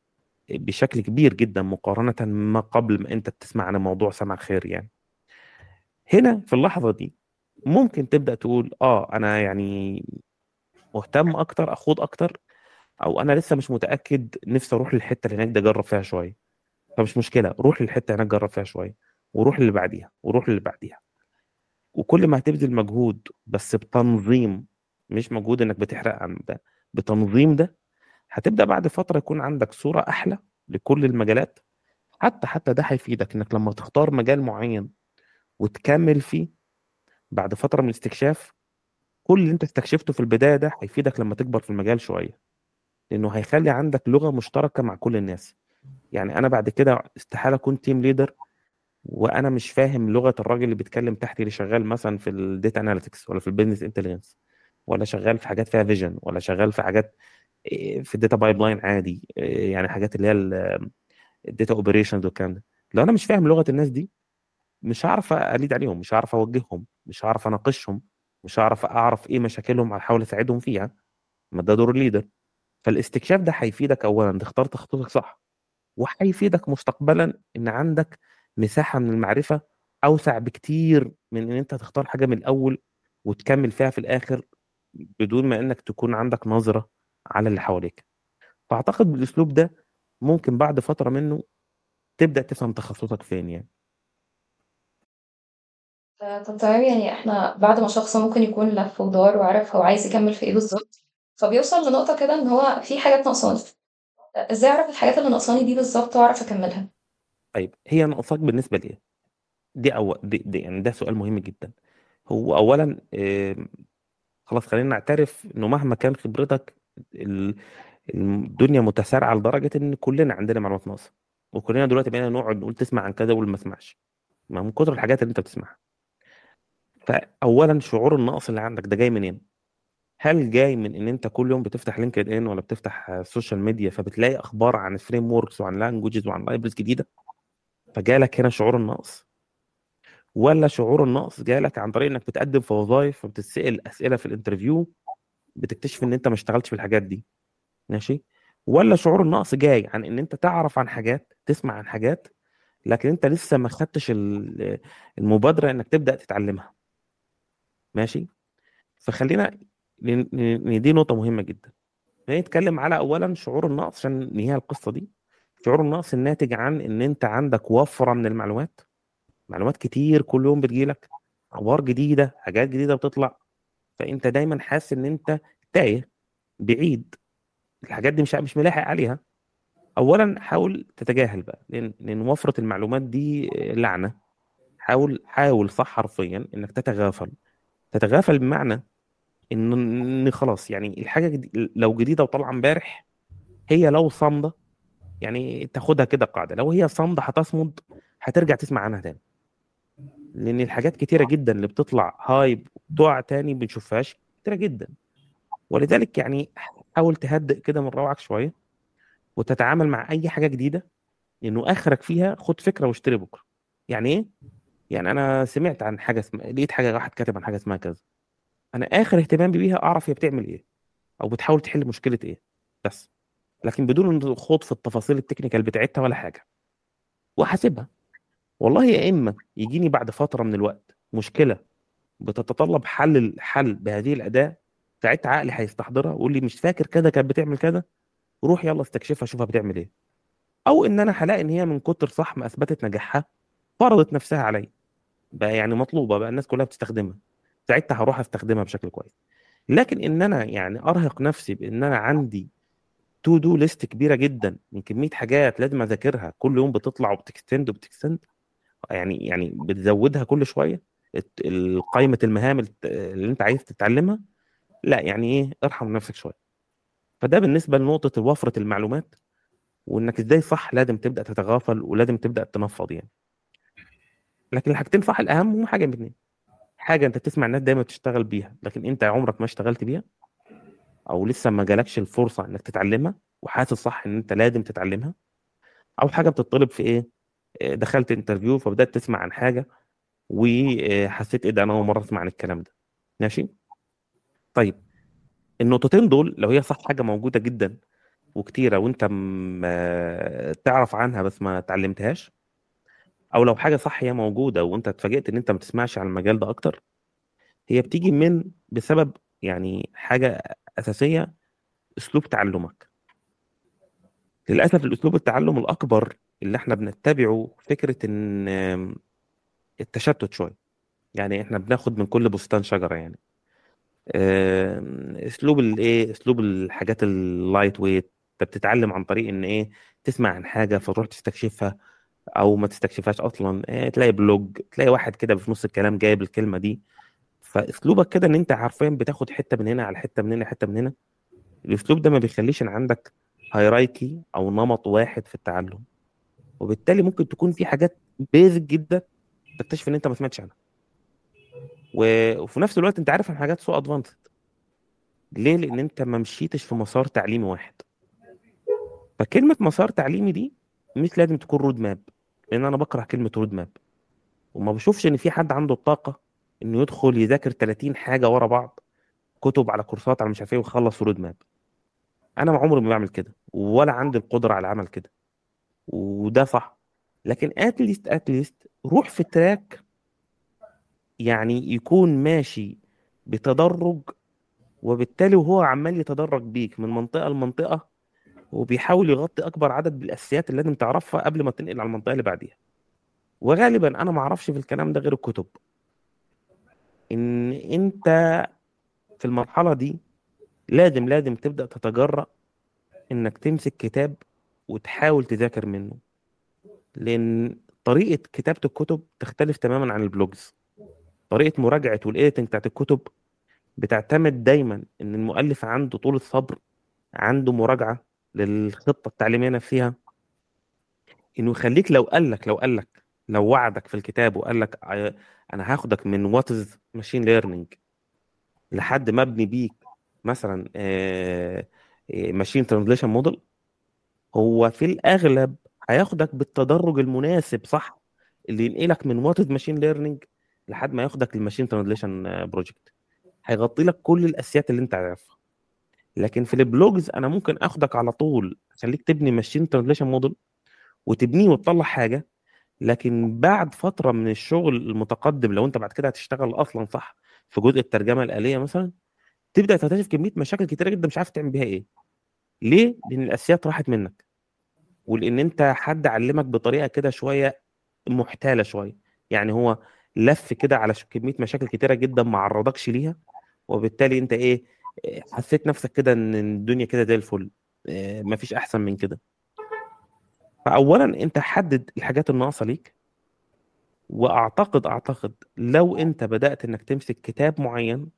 Speaker 3: بشكل كبير جدا مقارنه ما قبل ما انت تسمع عن موضوع سمع خير يعني هنا في اللحظه دي ممكن تبدا تقول اه انا يعني مهتم اكتر اخوض اكتر او انا لسه مش متاكد نفسي اروح للحته اللي هناك دي اجرب فيها شويه فمش مشكله روح للحته هناك جرب فيها شويه وروح للي بعديها وروح للي بعديها وكل ما هتبذل مجهود بس بتنظيم مش مجهود انك بتحرق عن ده بتنظيم ده هتبدا بعد فتره يكون عندك صوره احلى لكل المجالات حتى حتى ده هيفيدك انك لما تختار مجال معين وتكمل فيه بعد فتره من الاستكشاف كل اللي انت استكشفته في البدايه ده هيفيدك لما تكبر في المجال شويه لانه هيخلي عندك لغه مشتركه مع كل الناس يعني انا بعد كده استحاله اكون تيم ليدر وانا مش فاهم لغه الراجل اللي بيتكلم تحتي اللي شغال مثلا في الداتا اناليتكس ولا في البيزنس انتليجنس ولا شغال في حاجات فيها فيجن ولا شغال في حاجات في الداتا بايب لاين عادي يعني حاجات اللي هي الداتا اوبريشنز والكلام ده لو انا مش فاهم لغه الناس دي مش هعرف اليد عليهم مش هعرف اوجههم مش هعرف اناقشهم مش هعرف اعرف ايه مشاكلهم احاول اساعدهم فيها ما ده دور الليدر فالاستكشاف ده هيفيدك اولا تختار تخطيطك صح وهيفيدك مستقبلا ان عندك مساحه من المعرفه اوسع بكتير من ان انت تختار حاجه من الاول وتكمل فيها في الاخر بدون ما انك تكون عندك نظره على اللي حواليك فاعتقد بالاسلوب ده ممكن بعد فتره منه تبدا تفهم تخصصك فين يعني
Speaker 2: طب تمام يعني احنا بعد ما شخص ممكن يكون لف ودار وعرف هو عايز يكمل في ايه بالظبط فبيوصل لنقطة كده ان هو في حاجات ناقصاني ازاي اعرف الحاجات اللي ناقصاني دي بالظبط واعرف اكملها
Speaker 3: طيب هي ناقصاك بالنسبه لايه دي أول دي, دي يعني ده سؤال مهم جدا هو اولا آه خلاص خلينا نعترف انه مهما كان خبرتك الدنيا متسارعه لدرجه ان كلنا عندنا معلومات ناقصه وكلنا دلوقتي بقينا نقعد نقول تسمع عن كذا واللي ما اسمعش ما من كتر الحاجات اللي انت بتسمعها فاولا شعور النقص اللي عندك ده جاي منين هل جاي من ان انت كل يوم بتفتح لينكد ان ولا بتفتح السوشيال ميديا فبتلاقي اخبار عن فريم وركس وعن لانجوجز وعن لايبرز جديده فجالك هنا شعور النقص ولا شعور النقص جالك عن طريق انك بتقدم في وظائف فبتتسال اسئله في الانترفيو بتكتشف ان انت ما اشتغلتش في الحاجات دي ماشي ولا شعور النقص جاي عن ان انت تعرف عن حاجات تسمع عن حاجات لكن انت لسه ما خدتش المبادره انك تبدا تتعلمها ماشي فخلينا دي نقطه مهمه جدا نتكلم على اولا شعور النقص عشان ننهي القصه دي شعور النقص الناتج عن ان انت عندك وفره من المعلومات معلومات كتير كل يوم بتجيلك اخبار جديده حاجات جديده بتطلع فانت دايما حاسس ان انت تايه بعيد الحاجات دي مش مش ملاحق عليها اولا حاول تتجاهل بقى لان لان وفره المعلومات دي لعنه حاول حاول صح حرفيا انك تتغافل تتغافل بمعنى ان ان خلاص يعني الحاجه جديد لو جديده وطالعه امبارح هي لو صامده يعني تاخدها كده قاعده لو هي صامده هتصمد هترجع تسمع عنها تاني لان الحاجات كتيره جدا اللي بتطلع هايب وتقع تاني بنشوفهاش كتيره جدا ولذلك يعني حاول تهدئ كده من روعك شويه وتتعامل مع اي حاجه جديده لانه اخرك فيها خد فكره واشتري بكره يعني ايه يعني انا سمعت عن حاجه اسمها لقيت حاجه واحد كاتب عن حاجه اسمها كذا انا اخر اهتمامي بيها اعرف هي بتعمل ايه او بتحاول تحل مشكله ايه بس لكن بدون الخوض في التفاصيل التكنيكال بتاعتها ولا حاجه وحاسبها والله يا اما يجيني بعد فتره من الوقت مشكله بتتطلب حل حل بهذه الاداه ساعتها عقلي هيستحضرها ويقول لي مش فاكر كذا كانت بتعمل كذا روح يلا استكشفها شوفها بتعمل ايه او ان انا هلاقي ان هي من كتر صح ما اثبتت نجاحها فرضت نفسها عليا بقى يعني مطلوبه بقى الناس كلها بتستخدمها ساعتها هروح استخدمها بشكل كويس لكن ان انا يعني ارهق نفسي بان انا عندي تو دو ليست كبيره جدا من كميه حاجات لازم اذاكرها كل يوم بتطلع وبتكستند وبتكستند يعني يعني بتزودها كل شويه قائمه المهام اللي انت عايز تتعلمها لا يعني ايه ارحم نفسك شويه فده بالنسبه لنقطه وفره المعلومات وانك ازاي صح لازم تبدا تتغافل ولازم تبدا تنفض يعني لكن الحاجتين صح الاهم هم حاجه من اتنين حاجه انت تسمع الناس دايما بتشتغل بيها لكن انت عمرك ما اشتغلت بيها او لسه ما جالكش الفرصه انك تتعلمها وحاسس صح ان انت لازم تتعلمها او حاجه بتطلب في ايه آه، دخلت انترفيو فبدات تسمع عن حاجه وحسيت ايه ده انا اول مره اسمع عن الكلام ده ماشي طيب النقطتين دول لو هي صح حاجه موجوده جدا وكتيره وانت م- آه، تعرف عنها بس ما اتعلمتهاش او لو حاجه صح هي موجوده وانت اتفاجئت ان انت ما تسمعش عن المجال ده اكتر هي بتيجي من بسبب يعني حاجه اساسيه اسلوب تعلمك للاسف الاسلوب التعلم الاكبر اللي احنا بنتبعه فكره ان آم، التشتت شويه يعني احنا بناخد من كل بستان شجره يعني آم، اسلوب الايه اسلوب الحاجات اللايت ويت انت بتتعلم عن طريق ان ايه تسمع عن حاجه فتروح تستكشفها او ما تستكشفهاش اصلا إيه تلاقي بلوج تلاقي واحد كده في نص الكلام جايب الكلمه دي فاسلوبك كده ان انت حرفيا بتاخد حته من هنا على حته من هنا حته من هنا الاسلوب ده ما بيخليش ان عندك هيرايكي او نمط واحد في التعلم وبالتالي ممكن تكون في حاجات بيزك جدا تكتشف ان انت ما سمعتش عنها و- وفي نفس الوقت انت عارف عن حاجات سو ادفانسد ليه لان انت ما مشيتش في مسار تعليمي واحد فكلمه مسار تعليمي دي مش لازم تكون رود ماب لان انا بكره كلمه رود ماب وما بشوفش ان في حد عنده الطاقه انه يدخل يذاكر 30 حاجه ورا بعض كتب على كورسات على مش عارف ايه ويخلص رود ماب انا عمري ما بعمل كده ولا عندي القدره على العمل كده وده صح لكن اتليست اتليست روح في تراك يعني يكون ماشي بتدرج وبالتالي وهو عمال يتدرج بيك من منطقه لمنطقه وبيحاول يغطي اكبر عدد بالاساسيات اللي لازم تعرفها قبل ما تنقل على المنطقه اللي بعديها وغالبا انا ما اعرفش في الكلام ده غير الكتب ان انت في المرحله دي لازم لازم تبدا تتجرأ انك تمسك كتاب وتحاول تذاكر منه لان طريقه كتابه الكتب تختلف تماما عن البلوجز طريقه مراجعه والايديتنج بتاعت الكتب بتعتمد دايما ان المؤلف عنده طول الصبر عنده مراجعه للخطه التعليميه نفسها انه يخليك لو قال لك لو قال لك لو وعدك في الكتاب وقال لك آه، انا هاخدك من وات از ماشين ليرنينج لحد ما ابني بيك مثلا ماشين ترانزليشن موديل هو في الاغلب هياخدك بالتدرج المناسب صح اللي ينقلك من وات از ماشين ليرنينج لحد ما ياخدك الماشين ترانزليشن بروجكت هيغطي لك كل الاساسيات اللي انت عارفها لكن في البلوجز انا ممكن اخدك على طول اخليك تبني ماشين ترانزليشن موديل وتبنيه وتطلع حاجه لكن بعد فتره من الشغل المتقدم لو انت بعد كده هتشتغل اصلا صح في جزء الترجمه الاليه مثلا تبدا تكتشف كميه مشاكل كتيره جدا مش عارف تعمل بيها ايه ليه لان الاساسيات راحت منك ولان انت حد علمك بطريقه كده شويه محتاله شويه يعني هو لف كده على ش- كميه مشاكل كتيره جدا ما عرضكش ليها وبالتالي انت ايه إيه، حسيت نفسك كده ان الدنيا كده زي الفل إيه، مفيش احسن من كده فاولا انت حدد الحاجات الناقصه ليك واعتقد اعتقد لو انت بدات انك تمسك كتاب معين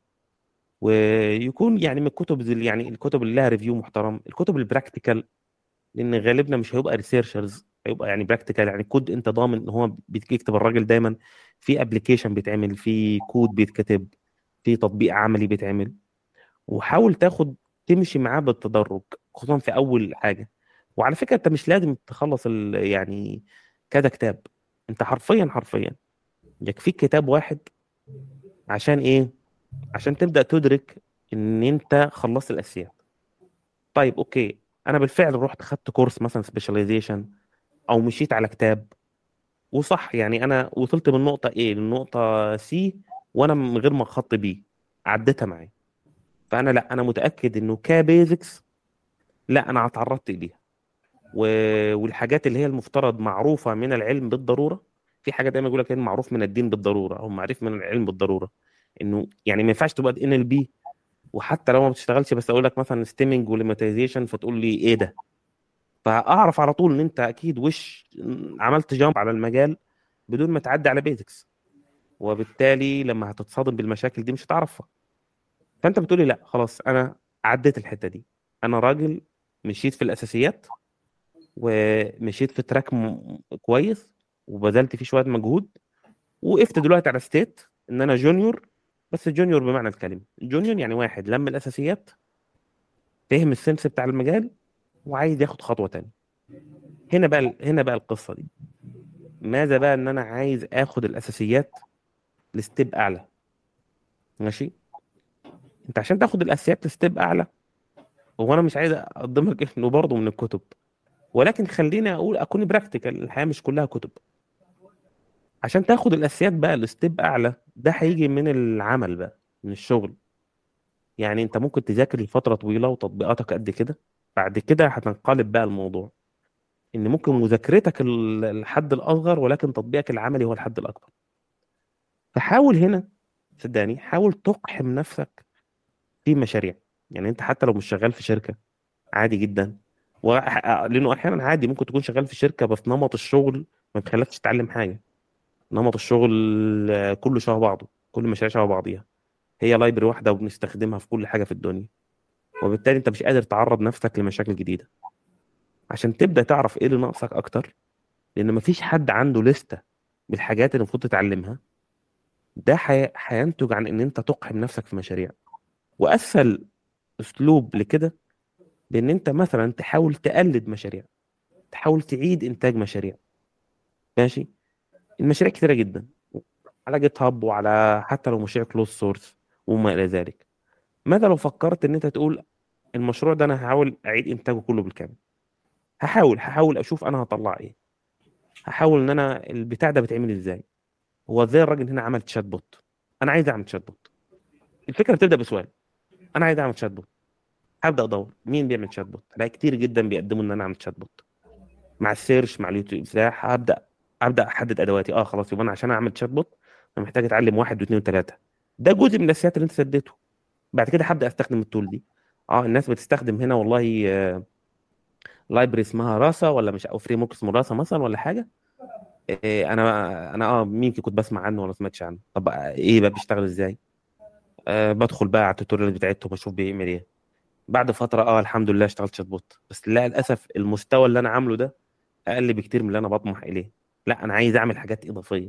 Speaker 3: ويكون يعني من الكتب زي يعني الكتب اللي لها ريفيو محترم الكتب البراكتيكال لان غالبنا مش هيبقى ريسيرشرز هيبقى يعني براكتيكال يعني كود انت ضامن ان هو بيكتب الراجل دايما في ابلكيشن بيتعمل في كود بيتكتب في تطبيق عملي بيتعمل وحاول تاخد تمشي معاه بالتدرج خصوصا في اول حاجه وعلى فكره انت مش لازم تخلص ال- يعني كذا كتاب انت حرفيا حرفيا يكفيك كتاب واحد عشان ايه عشان تبدا تدرك ان انت خلصت الاساسيات طيب اوكي انا بالفعل رحت خدت كورس مثلا سبيشاليزيشن او مشيت على كتاب وصح يعني انا وصلت من نقطه A للنقطه C وانا من غير ما اخط بي عديتها معايا فانا لا انا متاكد انه كبيزكس لا انا اتعرضت اليها و... والحاجات اللي هي المفترض معروفه من العلم بالضروره في حاجه دايما يقول لك علم معروف من الدين بالضروره او معروف من العلم بالضروره انه يعني ما ينفعش تبقى ان ال بي وحتى لو ما بتشتغلش بس اقول لك مثلا ستيمنج وليماتيزيشن فتقول لي ايه ده فاعرف على طول ان انت اكيد وش عملت جامب على المجال بدون ما تعدي على بيزكس وبالتالي لما هتتصادم بالمشاكل دي مش هتعرفها فانت بتقولي لا خلاص انا عديت الحته دي انا راجل مشيت في الاساسيات ومشيت في تراك م... كويس وبذلت فيه شويه مجهود وقفت دلوقتي على ستيت ان انا جونيور بس جونيور بمعنى الكلمه جونيور يعني واحد لم الاساسيات فهم السنس بتاع المجال وعايز ياخد خطوه تانية هنا بقى هنا بقى القصه دي ماذا بقى ان انا عايز اخد الاساسيات لستيب اعلى ماشي انت عشان تاخد الاساسيات لستيب اعلى هو انا مش عايز اقدم لك انه برضه من الكتب ولكن خليني اقول اكون براكتيكال الحياه مش كلها كتب عشان تاخد الاساسيات بقى لستيب اعلى ده هيجي من العمل بقى من الشغل يعني انت ممكن تذاكر لفتره طويله وتطبيقاتك قد كده بعد كده هتنقلب بقى الموضوع ان ممكن مذاكرتك ال- الحد الاصغر ولكن تطبيقك العملي هو الحد الاكبر فحاول هنا صدقني حاول تقحم نفسك في مشاريع يعني انت حتى لو مش شغال في شركه عادي جدا و... لانه احيانا عادي ممكن تكون شغال في شركه بس نمط الشغل ما بيخليكش تتعلم حاجه نمط الشغل آه، كله شبه بعضه كل المشاريع شبه بعضيها هي لايبرري واحده وبنستخدمها في كل حاجه في الدنيا وبالتالي انت مش قادر تعرض نفسك لمشاكل جديده عشان تبدا تعرف ايه اللي ناقصك اكتر لان مفيش حد عنده لستة بالحاجات اللي المفروض تتعلمها ده حي... هينتج عن ان انت تقحم نفسك في مشاريع واسهل اسلوب لكده بان انت مثلا تحاول تقلد مشاريع تحاول تعيد انتاج مشاريع ماشي المشاريع كتيره جدا على جيت هاب وعلى حتى لو مشاريع كلوز سورس وما الى ذلك ماذا لو فكرت ان انت تقول المشروع ده انا هحاول اعيد انتاجه كله بالكامل هحاول هحاول اشوف انا هطلع ايه هحاول ان انا البتاع ده بيتعمل ازاي هو ازاي الراجل هنا عمل تشات بوت انا عايز اعمل تشات بوت الفكره بتبدا بسؤال انا عايز اعمل تشات بوت هبدا ادور مين بيعمل تشات بوت الاقي كتير جدا بيقدموا ان انا اعمل تشات بوت مع السيرش مع اليوتيوب بتاع هبدا ابدا احدد ادواتي اه خلاص يبقى انا عشان اعمل تشات بوت انا محتاج اتعلم واحد واثنين وثلاثه ده جزء من الاساسيات اللي انت سديته بعد كده هبدا استخدم التول دي اه الناس بتستخدم هنا والله آه لايبرري اسمها راسا ولا مش او فريم ورك اسمه راسا مثلا ولا حاجه إيه انا انا اه يمكن كنت بسمع عنه ولا سمعتش عنه طب ايه بقى بيشتغل ازاي آه بدخل بقى على التوتوريال بتاعتهم اشوف بيعمل ايه بعد فتره اه الحمد لله اشتغلت شات بوت بس لا للاسف المستوى اللي انا عامله ده اقل بكتير من اللي انا بطمح اليه لا انا عايز اعمل حاجات اضافيه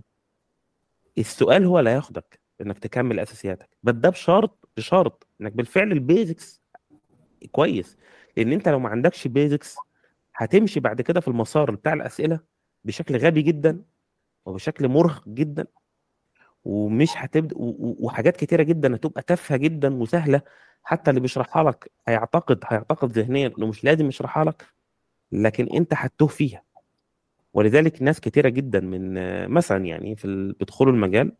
Speaker 3: السؤال هو لا ياخدك انك تكمل اساسياتك بس ده بشرط بشرط انك بالفعل البيزكس كويس لان انت لو ما عندكش بيزكس هتمشي بعد كده في المسار بتاع الاسئله بشكل غبي جدا وبشكل مرهق جدا ومش هتبدا و- و- وحاجات كتيره جدا هتبقى تافهه جدا وسهله حتى اللي بيشرحها لك هيعتقد هيعتقد ذهنيا انه مش لازم يشرحها لك لكن انت هتتوه فيها ولذلك ناس كتيره جدا من آه، مثلا يعني في ال- بيدخلوا المجال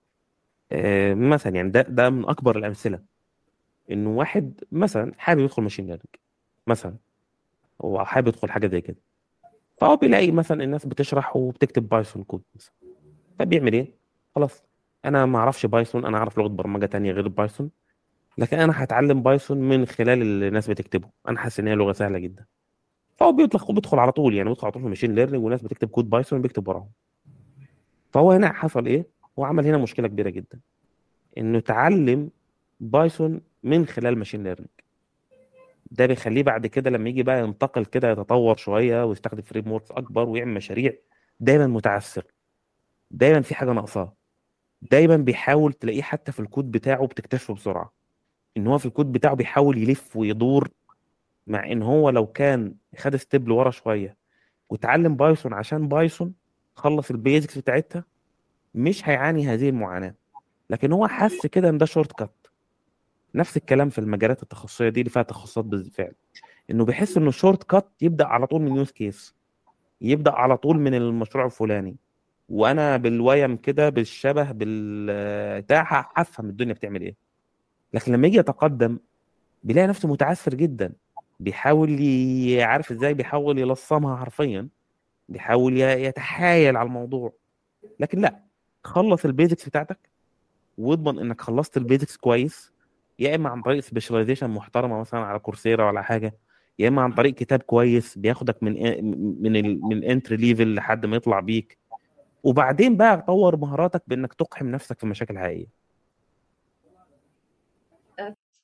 Speaker 3: آه، مثلا يعني ده ده من اكبر الامثله انه واحد مثلا حابب يدخل ماشين ليرنينج مثلا هو حابب يدخل حاجه زي كده فهو بيلاقي مثلا الناس بتشرح وبتكتب بايثون كود مثلا فبيعمل ايه؟ خلاص انا ما اعرفش بايثون انا اعرف لغه برمجه تانية غير بايثون لكن انا هتعلم بايثون من خلال اللي الناس بتكتبه انا حاسس ان هي لغه سهله جدا فهو بيطلق بيدخل على طول يعني بيدخل على طول في ماشين ليرنينج وناس بتكتب كود بايثون بيكتب وراهم فهو هنا حصل ايه؟ هو عمل هنا مشكله كبيره جدا انه اتعلم بايثون من خلال ماشين ليرنينج ده بيخليه بعد كده لما يجي بقى ينتقل كده يتطور شويه ويستخدم فريم وركس اكبر ويعمل مشاريع دايما متعثر دايما في حاجه ناقصاه دايما بيحاول تلاقيه حتى في الكود بتاعه بتكتشفه بسرعه ان هو في الكود بتاعه بيحاول يلف ويدور مع ان هو لو كان خد ستيب لورا شويه واتعلم بايثون عشان بايثون خلص البيزكس بتاعتها مش هيعاني هذه المعاناه لكن هو حس كده ان ده شورت كات نفس الكلام في المجالات التخصصيه دي اللي فيها تخصصات بالفعل انه بيحس انه شورت كات يبدا على طول من يوز كيس يبدا على طول من المشروع الفلاني وانا بالويم كده بالشبه بالبتاع هفهم الدنيا بتعمل ايه لكن لما يجي يتقدم بيلاقي نفسه متعثر جدا بيحاول ي- عارف ازاي بيحاول يلصمها حرفيا بيحاول ي- يتحايل على الموضوع لكن لا خلص البيزكس بتاعتك واضمن انك خلصت البيزكس كويس يا اما عن طريق سبيشاليزيشن محترمه مثلا على كورسيرا ولا حاجه يا اما عن طريق كتاب كويس بياخدك من من ال من الانتري ليفل لحد ما يطلع بيك وبعدين بقى طور مهاراتك بانك تقحم نفسك في مشاكل حقيقيه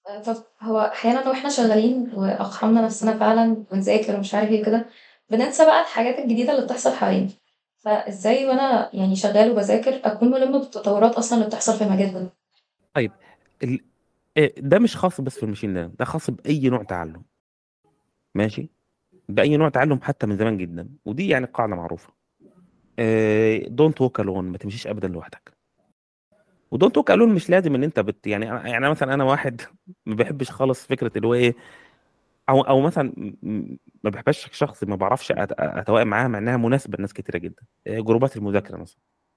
Speaker 2: آه، طب هو أحيانًا وإحنا شغالين وأقحمنا نفسنا فعلًا ونذاكر ومش عارف إيه وكده، بننسى بقى الحاجات الجديدة اللي بتحصل حوالينا، فإزاي وأنا يعني شغال وباذاكر أكون ملِم بالتطورات أصلًا اللي بتحصل في المجال ده؟
Speaker 3: طيب ال آآ ده مش خاص بس بالmachine learning ده خاص بأي نوع تعلُّم. ماشي؟ بأي نوع تعلُّم حتى من زمان جدًا، ودي يعني قاعدة معروفة. آآ don't walk alone ما تمشيش أبدًا لوحدك. وdon't walk alone مش لازم إن أنت بت يعني أنا يعني مثلًا أنا واحد ما باحبش خالص فكرة اللي هو إيه أو أو مثلًا م م ما باحبهاش شخص ما باعرفش أت أتوائم معاها مع إنها مناسبة لناس كتيرة جدًا، آآ جروبات المذاكرة مثلًا.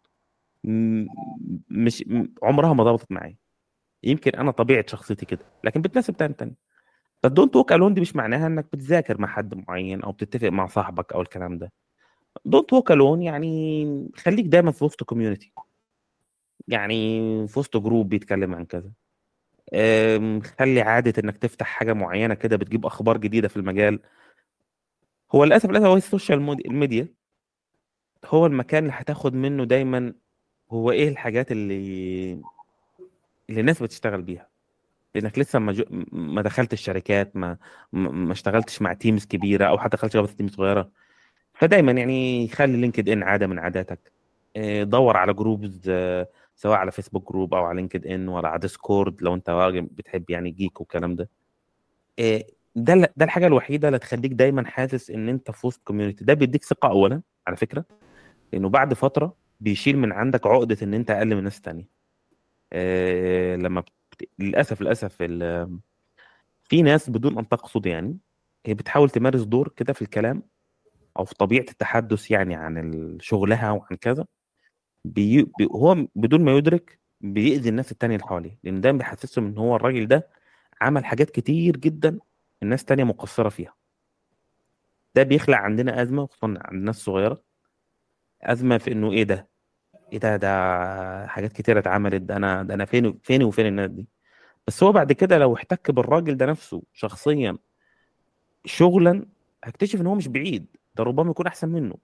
Speaker 3: م مش م عمرها ما ضبطت معايا. يمكن أنا طبيعة شخصيتي كده، لكن بتناسب ناس تانية. فالdon't walk alone دي مش معناها إنك بتذاكر مع حد معيّن أو بتتفق مع صاحبك أو الكلام ده. don't walk alone يعني خلّيك دايمًا في وسط community. يعني في وسط group بيتكلم عن كذا. آمم خلّي عادة إنك تفتح حاجة معيّنة كده بتجيب أخبار جديدة في المجال. هو للأسف، للأسف هو السوشيال مود الميديا هو المكان اللي هتاخد منه دايمًا هو إيه الحاجات اللي اللي الناس بتشتغل بيها. لإنك لسه ما ج ما دخلتش شركات، ما ما ما اشتغلتش مع teams كبيرة أو حتى دخلت بس team صغيرة. فدايمًا يعني خلّي LinkedIn عادة من عاداتك. آآ دَوّر على groups سواء على Facebook group أو على LinkedIn والّا على Discord لو أنت راجل بتحب يعني geek والكلام ده. آآ ده ال ده الحاجة الوحيدة اللي هتخلّيك دايمًا حاسس إن أنت في وسط community ده بيدّيك ثقة أولًا على فكرة، لإنه بعد فترة بيشيل من عندك عقدة إن أنت أقل من الناس التانية. آآ لمّا بت للأسف، للأسف ال في ناس بدون أن تقصد يعني، هي بتحاول تمارس دور كده في الكلام أو في طبيعة التحدُّث يعني عن ال شغلها وعن كذا، بي ب هو بدون ما يدرك بيأذي الناس التانية اللي حواليه، لإن ده بيحسسهم إن هو الراجل ده عمل حاجات كتير جدًا الناس التانية مقصّرة فيها. ده بيخلق عندنا أزمة وخصوصًا عند الناس الصغيرة. أزمة في إنه إيه ده؟ إيه ده؟ ده حاجات كتيرة اتعملت، ده أنا ده أنا فين فيني وفين الناس دي؟ بس هو بعد كده لو احتك بالراجل ده نفسه شخصيًا شغلًا، هيكتشف إن هو مش بعيد، ده ربما يكون أحسن منه.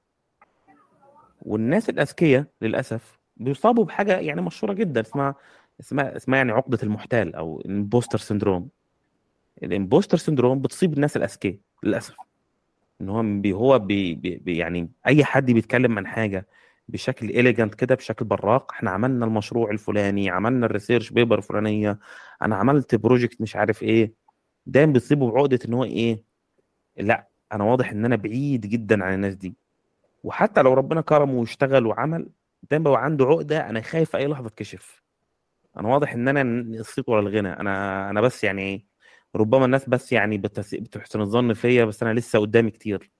Speaker 3: والناس الأذكيا للأسف بيصابوا بحاجة يعني مشهورة جدًا اسمها اسمها اسمها يعني عقدة المحتال أو الimposter syndrome. الimposter syndrome بتصيب الناس الأذكيا للأسف. إن هو بي هو بي بي بي يعني أي حد بيتكلم عن حاجة بشكل elegant كده بشكل براق، إحنا عملنا المشروع الفلاني، عملنا الresearch paper الفلانية، أنا عملت project مش عارف إيه، دايمًا بيصيبوا بعقدة إن هو إيه، لأ، أنا واضح إن أنا بعيد جدًا عن الناس دي. وحتى لو ربنا كرمه واشتغل وعمل، دايمًا بيبقى عنده عقدة أنا خايف في أي لحظة أتكشف. أنا واضح إن أنا ن الصيت ورا الغنى، أنا أنا بس يعني ربما الناس بس يعني بتس بتحسن الظن فيّا بس أنا لسه قدامي كتير.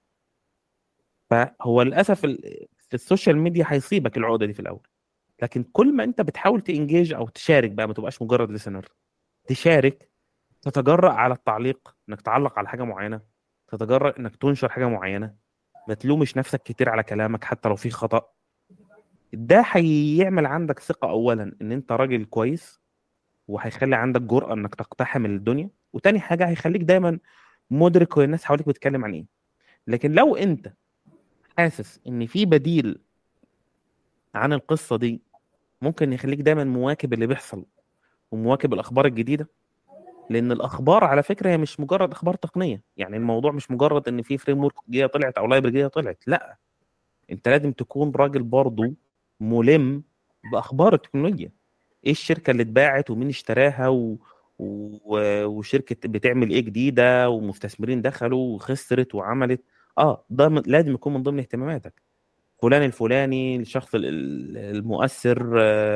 Speaker 3: فهو للأسف ال في السوشيال ميديا هيصيبك العقدة دي في الأول. لكن كل ما أنت بتحاول تengage أو تشارك بقى ما تبقاش مجرد listener تشارك، تتجرأ على التعليق، إنك تعلّق على حاجة معيّنة، تتجرأ إنك تنشر حاجة معيّنة، ما تلومش نفسك كتير على كلامك حتى لو في خطأ. ده هيعمل عندك ثقة أولًا إن أنت راجل كويس، وهيخلّي عندك جرأة إنك تقتحم الدنيا، وتاني حاجة هيخلّيك دايمًا مُدرك هو الناس حواليك بتتكلم عن إيه. لكن لو أنت حاسس إن في بديل عن القصة دي، ممكن يخلّيك دايمًا مواكب اللي بيحصل، ومواكب الأخبار الجديدة، لإن الأخبار على فكرة هي مش مجرد أخبار تقنية، يعني الموضوع مش مجرد إن في framework جديدة طلعت أو library جديدة طلعت، لأ. أنت لازم تكون راجل برضه مُلِم بأخبار التكنولوجيا. إيه الشركة اللي اتباعت ومين اشتراها و و وشركة بتعمل إيه جديدة ومستثمرين دخلوا وخسرت وعملت، آه، ده م لازم يكون من ضمن اهتماماتك. فلان الفلاني الشخص ال ال المؤثر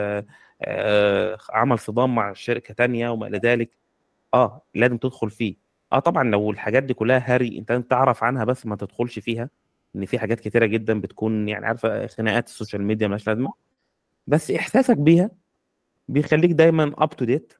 Speaker 3: آآ عمل صدام مع شركة تانية وما إلى ذلك، آه، لازم تدخل فيه. آه طبعًا لو الحاجات دي كلها هري أنت لازم تعرف عنها بس ما تدخلش فيها، إن في حاجات كتيرة جدًا بتكون يعني عارفة خناقات السوشيال ميديا ما لهاش لازمة. بس إحساسك بيها بيخلّيك دايمًا up to date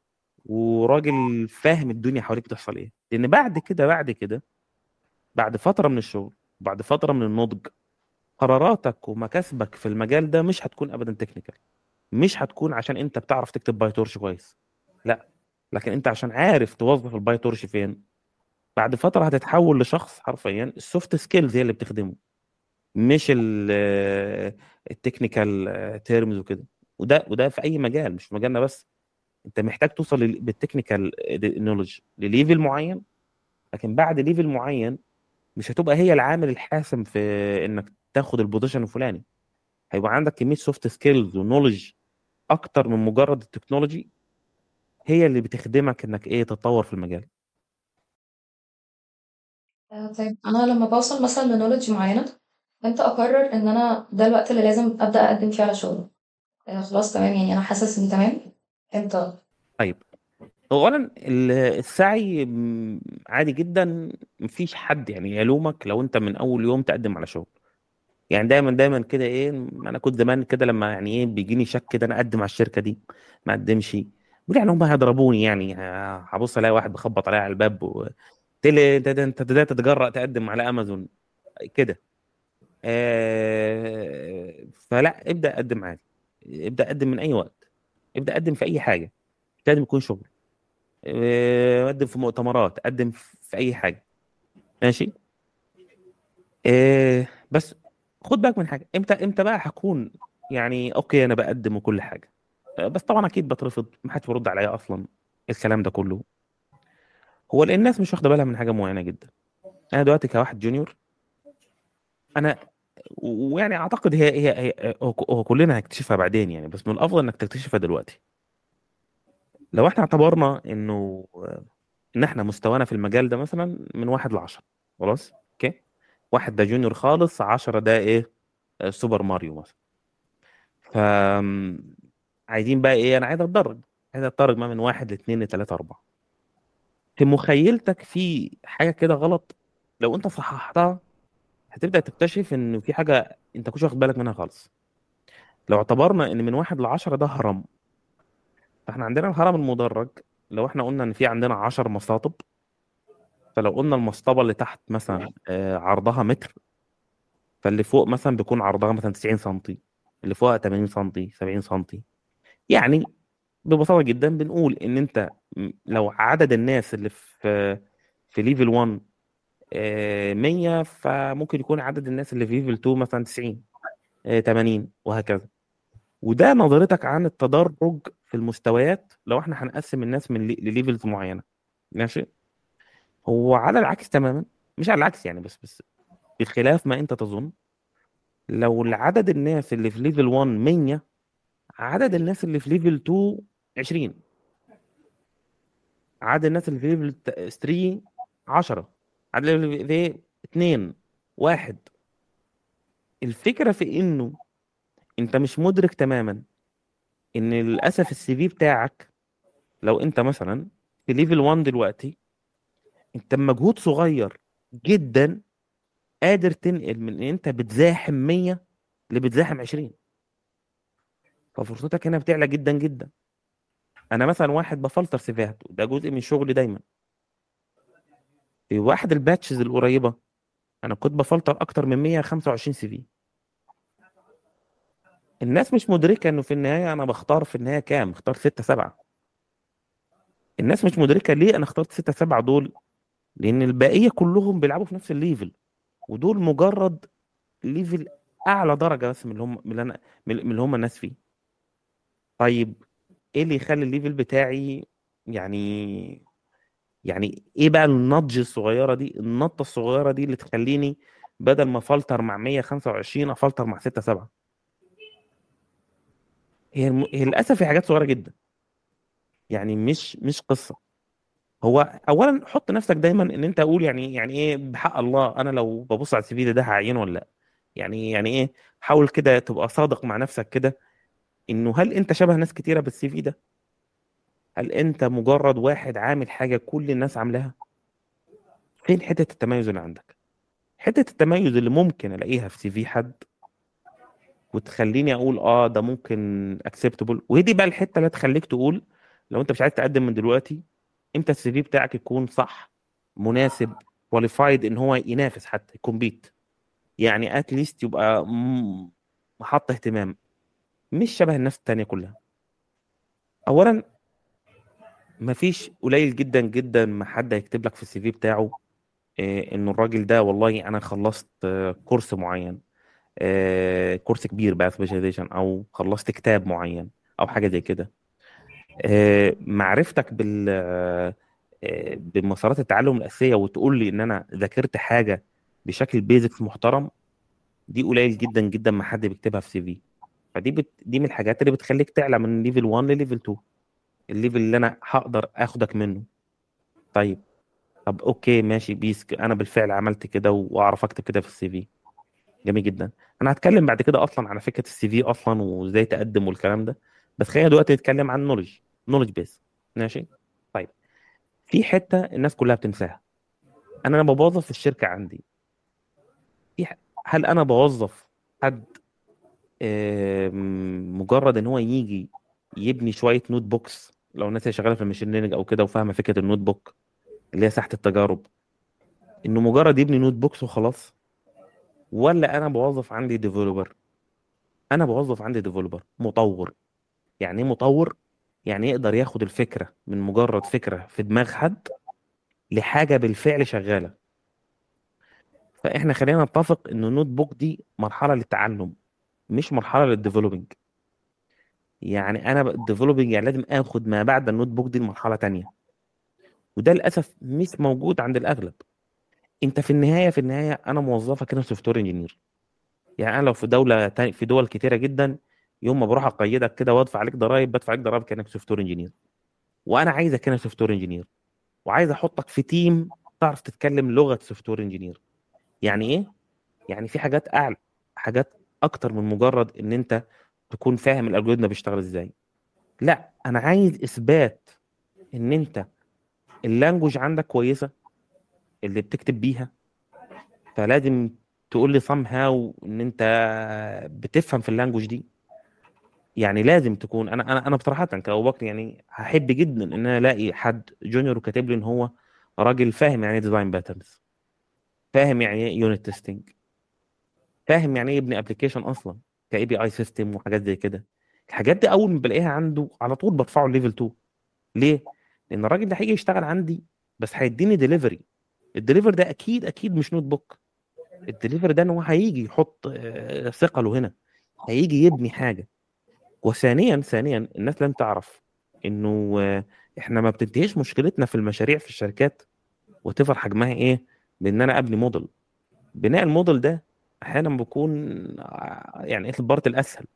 Speaker 3: وراجل فاهم الدنيا حواليك بتحصل إيه. لإن بعد كده، بعد كده، بعد فترة من الشغل، بعد فترة من النضج، قراراتك ومكاسبك في المجال ده مش هتكون أبدًا technical. مش هتكون عشان أنت بتعرف تكتب PyTorch كويس، لأ، لكن أنت عشان عارف توظّف الPyTorch فين، بعد فترة هتتحول لشخص حرفيًا الsoft skills هي اللي بتخدمه، مش ال الtechnical terms وكده. وده وده في أي مجال مش في مجالنا بس. انت محتاج توصل لل- بالتكنيكال نولج لليفل معين لكن بعد ليفل معين مش هتبقى هي العامل الحاسم في انك تاخد البوزيشن الفلاني هيبقى عندك كميه سوفت سكيلز ونولج اكتر من مجرد التكنولوجي هي اللي بتخدمك انك ايه تتطور في المجال
Speaker 2: آه، طيب أنا لما بوصل مثلا لنولج معينة امتى أقرر إن أنا ده الوقت اللي لازم أبدأ أقدم فيه على شغل آه، خلاص تمام يعني أنا حاسس إني تمام امتى
Speaker 3: طيب اولا ال- السعي م- عادي جدا مفيش حد يعني يلومك لو انت من اول يوم تقدم على شغل يعني دايما دايما كده ايه انا كنت زمان كده لما يعني ايه بيجيني شك كده انا اقدم على الشركه دي ما اقدمش بقول يعني هم هيضربوني يعني ه- هبص الاقي واحد بخبط عليا على الباب و... تلي انت انت بدات تتجرأ تقدم على امازون كده آه... فلا ابدا قدم عادي ابدا قدم من اي وقت ابدا قدم في اي حاجه مش لازم يكون شغل آه، قدم في مؤتمرات قدم في اي حاجه ماشي آه، بس خد بالك من حاجه امتى امتى بقى هكون يعني اوكي انا بقدم وكل حاجه آه، بس طبعا اكيد بترفض ما حدش بيرد عليا اصلا الكلام ده كله هو لان الناس مش واخده بالها من حاجه معينه جدا انا دلوقتي كواحد جونيور انا ويعني اعتقد هي هي, هي هو هو كلنا هنكتشفها بعدين يعني بس من الافضل انك تكتشفها دلوقتي لو احنا اعتبرنا انه ان احنا مستوانا في المجال ده مثلا من واحد لعشرة خلاص اوكي واحد ده جونيور خالص عشرة ده ايه آه، سوبر ماريو مثلا ف عايزين بقى ايه انا عايز اتدرج عايز اتدرج ما من واحد لاثنين لثلاثة اربعة في مخيلتك في حاجة كده غلط لو انت صححتها هتبدأ تكتشف ان في حاجة انت كنتش واخد بالك منها خالص لو اعتبرنا ان من واحد لعشرة ده هرم فاحنا عندنا الهرم المدرج لو احنا قلنا ان في عندنا عشر مصاطب فلو قلنا المصطبة اللي تحت مثلا آه، عرضها متر فاللي فوق مثلا بيكون عرضها مثلا 90 سنتي اللي فوقها 80 سنتي 70 سنتي يعني ببساطة جدا بنقول ان انت م- لو عدد الناس اللي في في ليفل 1 آه، 100 فممكن يكون عدد الناس اللي في ليفل 2 مثلا 90 آه، 80 وهكذا وده نظرتك عن التدرج في المستويات لو احنا هنقسم الناس من لي- لليفلز معينة ماشي هو على العكس تماما مش على العكس يعني بس بس بخلاف ما انت تظن لو عدد الناس اللي في ليفل 1 100 عدد الناس اللي في ليفل 2 20 عدد الناس اللي في ليفل 3 10 عدد اللي في 2 1 الفكرة في انه انت مش مدرك تماما ان للاسف السي في بتاعك لو انت مثلا في ليفل 1 دلوقتي انت بمجهود صغير جدا قادر تنقل من ان انت بتزاحم 100 لبتزاحم 20 ففرصتك هنا بتعلى جدا جدا انا مثلا واحد بفلتر سيفيهات وده جزء من شغلي دايما في واحد الباتشز القريبه انا كنت بفلتر اكتر من 125 سي في الناس مش مدركه انه في النهايه انا بختار في النهايه كام اختار 6 7 الناس مش مدركه ليه انا اخترت 6 7 دول لان البقيه كلهم بيلعبوا في نفس الليفل ودول مجرد ليفل اعلى درجه بس من اللي هم من اللي انا من من اللي هم الناس فيه طيب ايه اللي يخلي الليفل بتاعي يعني يعني ايه بقى النضج الصغيره دي النطه الصغيره دي اللي تخليني بدل ما افلتر مع 125 افلتر مع 6 7 هي الم... هي للاسف هي حاجات صغيره جدا يعني مش مش قصه هو اولا حط نفسك دايما ان انت اقول يعني يعني ايه بحق الله انا لو ببص على السي في ده ده هعينه ولا لا يعني يعني ايه حاول كده تبقى صادق مع نفسك كده انه هل انت شبه ناس كتيره بالسي في ده هل انت مجرد واحد عامل حاجه كل الناس عاملاها فين حته التميز اللي عندك حته التميز اللي ممكن الاقيها في سي في حد وتخليني اقول اه ده ممكن اكسبتبل وهي دي بقى الحته اللي تخليك تقول لو انت مش عايز تقدم من دلوقتي امتى السي في بتاعك يكون صح مناسب كواليفايد ان هو ينافس حتى يكمبيت يعني اتليست يبقى م- محط اهتمام مش شبه الناس التانية كلها اولا مفيش قليل جدا جدا ما حد هيكتب لك في السي في بتاعه إيه انه الراجل ده والله انا خلصت آه، كورس معين آه، كورس كبير بقى سبيشاليزيشن او خلصت كتاب معين او حاجه زي كده آه، معرفتك بال آه، بمسارات التعلم الاساسيه وتقول لي ان انا ذاكرت حاجه بشكل بيزكس محترم دي قليل جدا جدا ما حد بيكتبها في سي في فدي بت... دي من الحاجات اللي بتخليك تعلى من ليفل 1 لليفل 2 الليفل اللي انا هقدر اخدك منه طيب طب اوكي ماشي بيس انا بالفعل عملت كده واعرف اكتب كده في السي في جميل جدا انا هتكلم بعد كده اصلا على فكره السي في اصلا وازاي تقدم والكلام ده بس خلينا دلوقتي نتكلم عن نولج نولج بيس ماشي طيب في حته الناس كلها بتنساها انا لما بوظف في الشركه عندي في هل انا بوظف حد مجرد ان هو يجي يبني شويه نوت بوكس لو الناس اللي شغاله في الماشين ليرنينج او كده وفاهمه فكره النوت بوك اللي هي ساحه التجارب انه مجرد يبني نوت بوكس وخلاص ولا انا بوظف عندي ديفلوبر انا بوظف عندي ديفلوبر مطور يعني ايه مطور يعني يقدر ياخد الفكره من مجرد فكره في دماغ حد لحاجه بالفعل شغاله فاحنا خلينا نتفق ان النوت بوك دي مرحله للتعلم مش مرحله للديفلوبينج يعني انا الديفلوبينج يعني لازم اخد ما بعد النوت بوك دي لمرحله تانية وده للاسف مش موجود عند الاغلب انت في النهايه في النهايه انا موظفك هنا سوفت وير انجينير يعني انا لو في دوله تاني في دول كتيره جدا يوم ما بروح اقيدك كده وادفع عليك ضرائب بدفع عليك ضرائب كانك سوفت وير انجينير وانا عايزك هنا سوفت وير انجينير وعايز احطك في تيم تعرف تتكلم لغه سوفت وير انجينير يعني ايه يعني في حاجات اعلى حاجات اكتر من مجرد ان انت تكون فاهم الالجوريثم بيشتغل ازاي لا انا عايز اثبات ان انت اللانجوج عندك كويسه اللي بتكتب بيها فلازم تقول لي سام هاو ان انت بتفهم في اللانجوج دي يعني لازم تكون انا انا انا بصراحه كابو بكر يعني هحب جدا ان انا الاقي حد جونيور وكاتب لي ان هو راجل فاهم يعني ايه ديزاين باترنز فاهم يعني ايه يونت تيستنج فاهم يعني ايه يبني ابلكيشن اصلا كاي بي اي سيستم وحاجات زي كده الحاجات دي اول ما بلاقيها عنده على طول بدفعه ليفل 2 ليه؟ لان الراجل ده هيجي يشتغل عندي بس هيديني ديليفري الدليفر ده اكيد اكيد مش نوت بوك الدليفر ده ان هو هيجي يحط آه، ثقله هنا هيجي يبني حاجه وثانيا ثانيا الناس لازم تعرف انه آه، احنا ما بتنتهيش مشكلتنا في المشاريع في الشركات وتفر حجمها ايه بان انا ابني موديل بناء الموديل ده احيانا بيكون آه، يعني ايه البارت الاسهل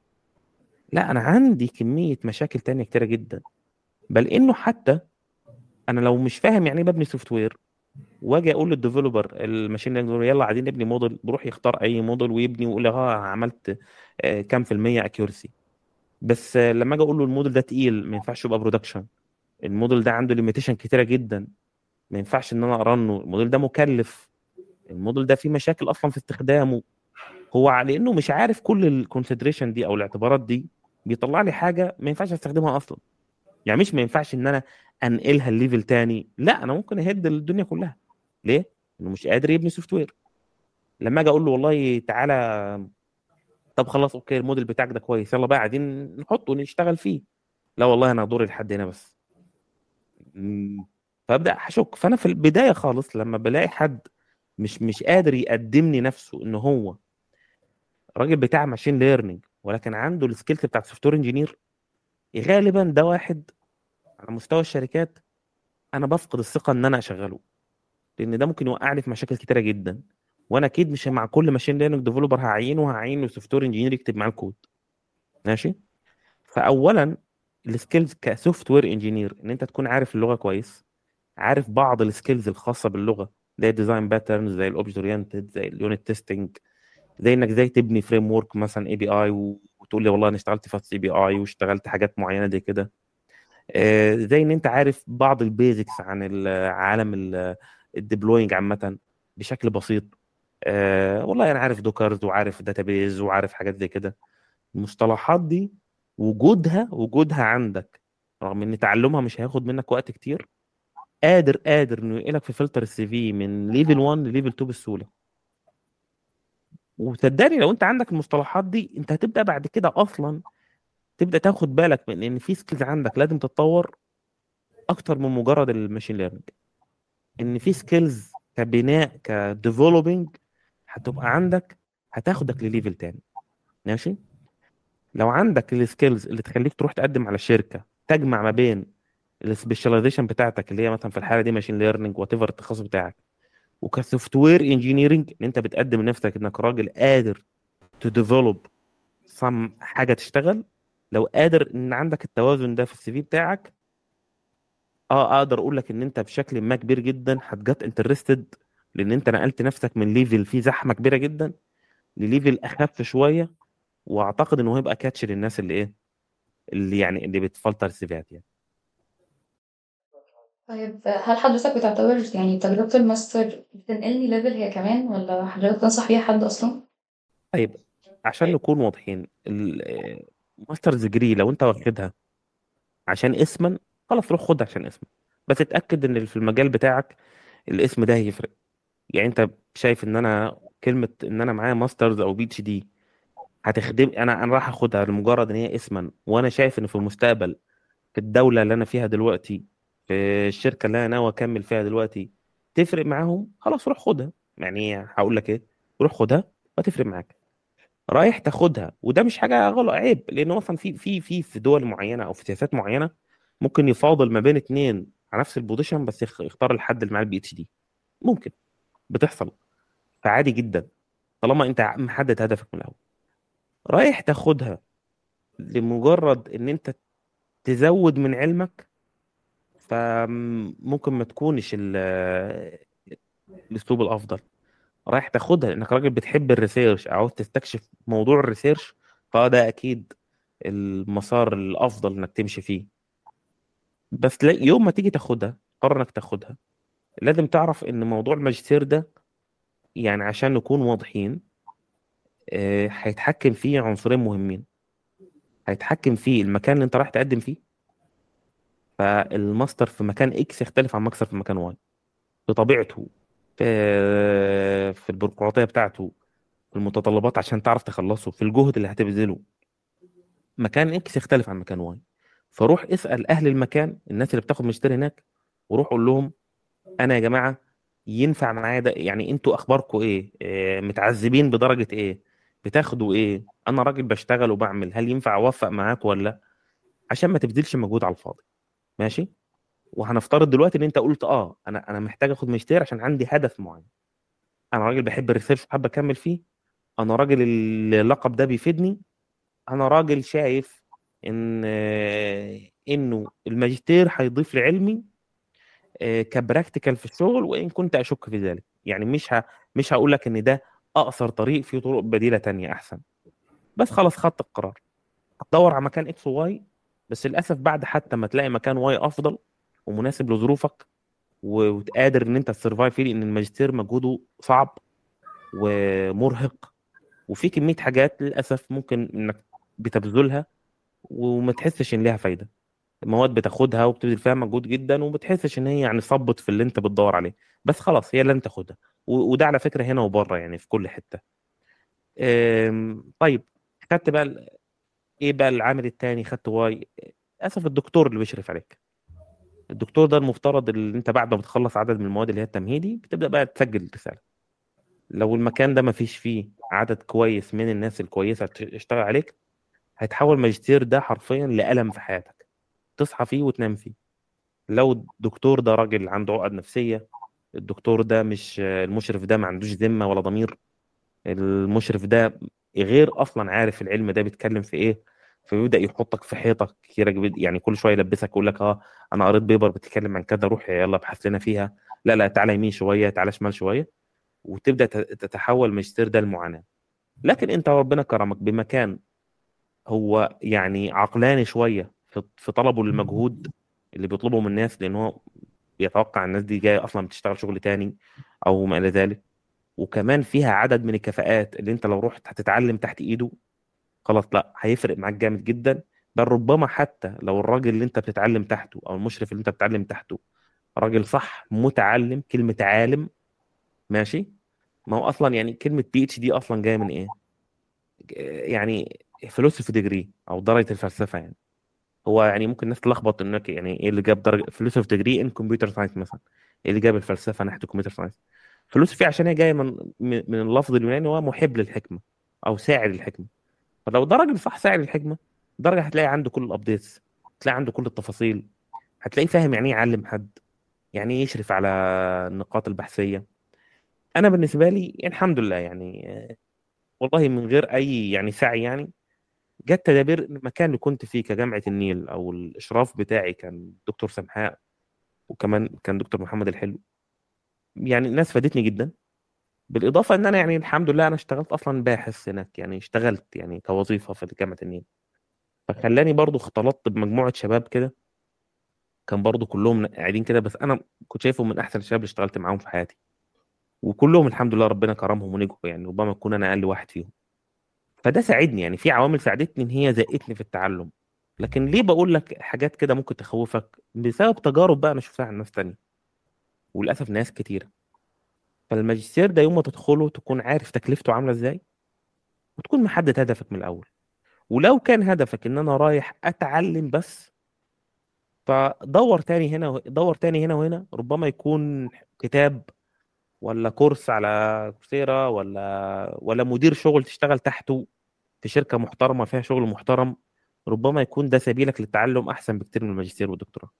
Speaker 3: لا انا عندي كميه مشاكل تانية كتيره جدا بل انه حتى انا لو مش فاهم يعني ايه ببني سوفت وير واجي اقول للديفلوبر الماشين ليرنينج يلا عايزين نبني موديل بروح يختار اي موديل ويبني ويقول لي اه عملت آه، كام في المية اكيورسي بس لما اجي اقول له الموديل ده تقيل ما ينفعش يبقى برودكشن الموديل ده عنده ليميتيشن كتيره جدا ما ينفعش ان انا ارنه الموديل ده مكلف الموديل ده فيه مشاكل اصلا في استخدامه هو على انه مش عارف كل الكونسيدريشن دي او الاعتبارات دي بيطلع لي حاجه ما ينفعش استخدمها اصلا يعني مش ما ينفعش ان انا انقلها الليفل تاني لا انا ممكن اهد الدنيا كلها ليه؟ انه مش قادر يبني سوفت وير لما اجي اقول له والله تعالى طب خلاص اوكي الموديل بتاعك ده كويس يلا بقى قاعدين نحطه نشتغل فيه لا والله انا دوري لحد هنا بس فابدا اشك فانا في البدايه خالص لما بلاقي حد مش مش قادر يقدمني نفسه ان هو راجل بتاع ماشين ليرنينج ولكن عنده السكيلز بتاعت سوفت وير انجينير غالبا ده واحد على مستوى الشركات انا بفقد الثقه ان انا اشغله لان ده ممكن يوقعني في مشاكل كتيره جدا وانا اكيد مش مع كل ماشين ليرنينج ديفلوبر هعينه وهعينه سوفت وير انجينير يكتب معاه الكود ماشي فاولا السكيلز كسوفت وير انجينير ان انت تكون عارف اللغه كويس عارف بعض السكيلز الخاصه باللغه زي الديزاين باترنز زي الاوبجكت اورينتد زي اليونت تيستنج زي انك ازاي تبني فريم ورك مثلا اي بي اي وتقول لي والله انا اشتغلت فاست اي بي اي واشتغلت حاجات معينه زي كده آه، زي ان انت عارف بعض البيزكس عن عالم الديبلوينج عامه بشكل بسيط أه والله انا عارف دوكرز وعارف داتابيز وعارف حاجات زي كده المصطلحات دي وجودها وجودها عندك رغم ان تعلمها مش هياخد منك وقت كتير قادر قادر انه ينقلك في فلتر السي في من ليفل 1 لليفل 2 بسهوله وصدقني لو انت عندك المصطلحات دي انت هتبدا بعد كده اصلا تبدا تاخد بالك من ان في سكيلز عندك لازم تتطور اكتر من مجرد الماشين ليرنينج ان في سكيلز كبناء كديفلوبينج هتبقى عندك هتاخدك لليفل تاني ماشي لو عندك السكيلز اللي تخليك تروح تقدم على شركه تجمع ما بين السبيشاليزيشن بتاعتك اللي هي مثلا في الحاله دي ماشين ليرنينج وات ايفر التخصص بتاعك وكسوفت وير انجينيرنج ان انت بتقدم لنفسك انك راجل قادر تو ديفلوب صم حاجه تشتغل لو قادر ان عندك التوازن ده في السي في بتاعك اه اقدر اقول لك ان انت بشكل ما كبير جدا هتجت انترستد لان انت نقلت نفسك من ليفل فيه زحمه كبيره جدا لليفل اخف شويه واعتقد انه هيبقى كاتش للناس اللي ايه اللي يعني اللي بتفلتر السيفيات يعني
Speaker 2: طيب هل حضرتك بتعتبر يعني تجربة الماستر بتنقلني ليفل هي كمان ولا حضرتك تنصح بيها حد أصلا؟
Speaker 3: طيب عشان نكون واضحين الماسترز ديجري لو انت واخدها عشان اسما خلاص روح خدها عشان اسما بس اتاكد ان في المجال بتاعك الاسم ده هيفرق يعني انت شايف ان انا كلمه ان انا معايا ماسترز او بي اتش دي هتخدم انا انا راح اخدها لمجرد ان هي اسما وانا شايف ان في المستقبل في الدوله اللي انا فيها دلوقتي في الشركه اللي انا ناوي اكمل فيها دلوقتي تفرق معاهم خلاص روح خدها يعني هقول لك ايه روح خدها وتفرق معاك رايح تاخدها وده مش حاجه غلط عيب لان اصلا في في في في دول معينه او في سياسات معينه ممكن يفاضل ما بين اتنين على نفس البوزيشن بس يخ- يختار الحد اللي معاه البي اتش دي ممكن بتحصل فعادي جدا طالما انت محدد هدفك من الاول رايح تاخدها لمجرد ان انت تزود من علمك فممكن ما تكونش ال- الاسلوب الافضل رايح تاخدها لانك راجل بتحب الريسيرش او عاوز تستكشف موضوع الريسيرش فده اكيد المسار الافضل انك تمشي فيه بس لا- يوم ما تيجي تاخدها قرر انك تاخدها لازم تعرف ان موضوع الماجستير ده يعني عشان نكون واضحين آه، هيتحكم فيه عنصرين مهمين هيتحكم فيه المكان اللي انت رايح تقدم فيه فالماستر في مكان اكس يختلف عن ماستر في مكان واي بطبيعته في في البيروقراطيه بتاعته في المتطلبات عشان تعرف تخلصه في الجهد اللي هتبذله مكان اكس يختلف عن مكان واي فروح اسال اهل المكان الناس اللي بتاخد ماجستير هناك وروح قول لهم انا يا جماعه ينفع معايا ده يعني انتوا اخباركم ايه آه، متعذبين بدرجه ايه بتاخدوا ايه انا راجل بشتغل وبعمل هل ينفع اوفق معاك ولا لا عشان ما تبذلش مجهود على الفاضي ماشي وهنفترض دلوقتي ان انت قلت اه انا انا محتاج اخد ماجستير عشان عندي هدف معين انا راجل بحب الريسيرش وحابب اكمل فيه انا راجل اللقب ده بيفيدني انا راجل شايف ان آه، انه الماجستير هيضيف لعلمي آه، كبراكتيكال في الشغل وان كنت اشك في ذلك يعني مش ه... مش هقول لك ان ده اقصر طريق في طرق بديله تانية احسن بس خلاص خدت القرار هتدور على مكان اكس وواي بس للاسف بعد حتى ما تلاقي مكان واي افضل ومناسب لظروفك و- وقادر ان انت تسرفايف فيه لان الماجستير مجهوده صعب ومرهق وفي كميه حاجات للاسف ممكن انك بتبذلها وما تحسش ان ليها فايده المواد بتاخدها وبتبذل فيها مجهود جدا وما بتحسش ان هي يعني صبت في اللي انت بتدور عليه بس خلاص هي اللي انت تاخدها و- وده على فكره هنا وبره يعني في كل حته أم، طيب خدت بقى ال- ايه بقى العامل الثاني خدت واي للاسف الدكتور اللي بيشرف عليك الدكتور ده المفترض اللي انت بعد ما بتخلص عدد من المواد اللي هي التمهيدي بتبدا بقى تسجل الرساله لو المكان ده ما فيش فيه عدد كويس من الناس الكويسه تشتغل عليك هيتحول ماجستير ده حرفيا لألم في حياتك تصحى فيه وتنام فيه لو الدكتور ده راجل عنده عقد نفسيه الدكتور ده مش المشرف ده ما عندوش ذمه ولا ضمير المشرف ده غير اصلا عارف العلم ده بيتكلم في ايه فبيبدا يحطك في حيطه كتيره جدا يعني كل شويه يلبسك يقول لك اه انا قريت بيبر بتتكلم عن كذا روح يلا ابحث لنا فيها لا لا تعالى يمين شويه تعالى شمال شويه وتبدا ت- تتحول الماجستير ده لمعاناه لكن انت ربنا كرمك بمكان هو يعني عقلاني شويه في في طلبه للمجهود اللي بيطلبه من الناس لان هو بيتوقع الناس دي جايه اصلا بتشتغل شغل تاني او ما الى ذلك وكمان فيها عدد من الكفاءات اللي انت لو رحت هتتعلم تحت ايده خلاص لا هيفرق معاك جامد جدا بل ربما حتى لو الراجل اللي انت بتتعلم تحته او المشرف اللي انت بتتعلم تحته راجل صح متعلم كلمة عالم ماشي ما هو اصلا يعني كلمة بي اتش دي اصلا جاية من ايه يعني فيلوسوفي ديجري او درجة الفلسفة يعني هو يعني ممكن الناس تلخبط انك يعني ايه اللي جاب درجة فيلوسوفي ديجري ان كمبيوتر ساينس مثلا ايه اللي جاب الفلسفة ناحية الكمبيوتر ساينس فيلوسوفي عشان هي جاية من من من اللفظ اليوناني هو محب للحكمة او ساعي للحكمة فلو ده راجل صح ساعي للحكمة درجة هتلاقي عنده كل الابديتس تلاقي عنده كل التفاصيل هتلاقيه فاهم يعني ايه يعلم حد يعني ايه يشرف على النقاط البحثيه انا بالنسبه لي الحمد لله يعني آه، والله من غير اي يعني سعي يعني جت تدابير المكان اللي كنت فيه كجامعه النيل او الاشراف بتاعي كان دكتور سمحاء وكمان كان دكتور محمد الحلو يعني الناس فادتني جدا بالاضافه ان انا يعني الحمد لله انا اشتغلت اصلا باحث هناك يعني اشتغلت يعني كوظيفه في جامعه النيل فخلاني برضو اختلطت بمجموعه شباب كده كان برضو كلهم قاعدين كده بس انا كنت شايفهم من احسن الشباب اللي اشتغلت معاهم في حياتي وكلهم الحمد لله ربنا كرمهم ونجحوا يعني ربما اكون انا اقل واحد فيهم فده ساعدني يعني في عوامل ساعدتني ان هي زقتني في التعلم لكن ليه بقول لك حاجات كده ممكن تخوفك بسبب تجارب بقى انا شفتها عن ناس تانية وللاسف ناس كتيره فالماجستير ده يوم ما تدخله تكون عارف تكلفته عامله ازاي وتكون محدد هدفك من الاول ولو كان هدفك ان انا رايح اتعلم بس فدور تاني هنا و- دور تاني هنا وهنا ربما يكون كتاب ولا كورس على كورسيرا ولا ولا مدير شغل تشتغل تحته في شركة محترمة فيها شغل محترم ربما يكون ده سبيلك للتعلم أحسن بكتير من الماجستير والدكتوراه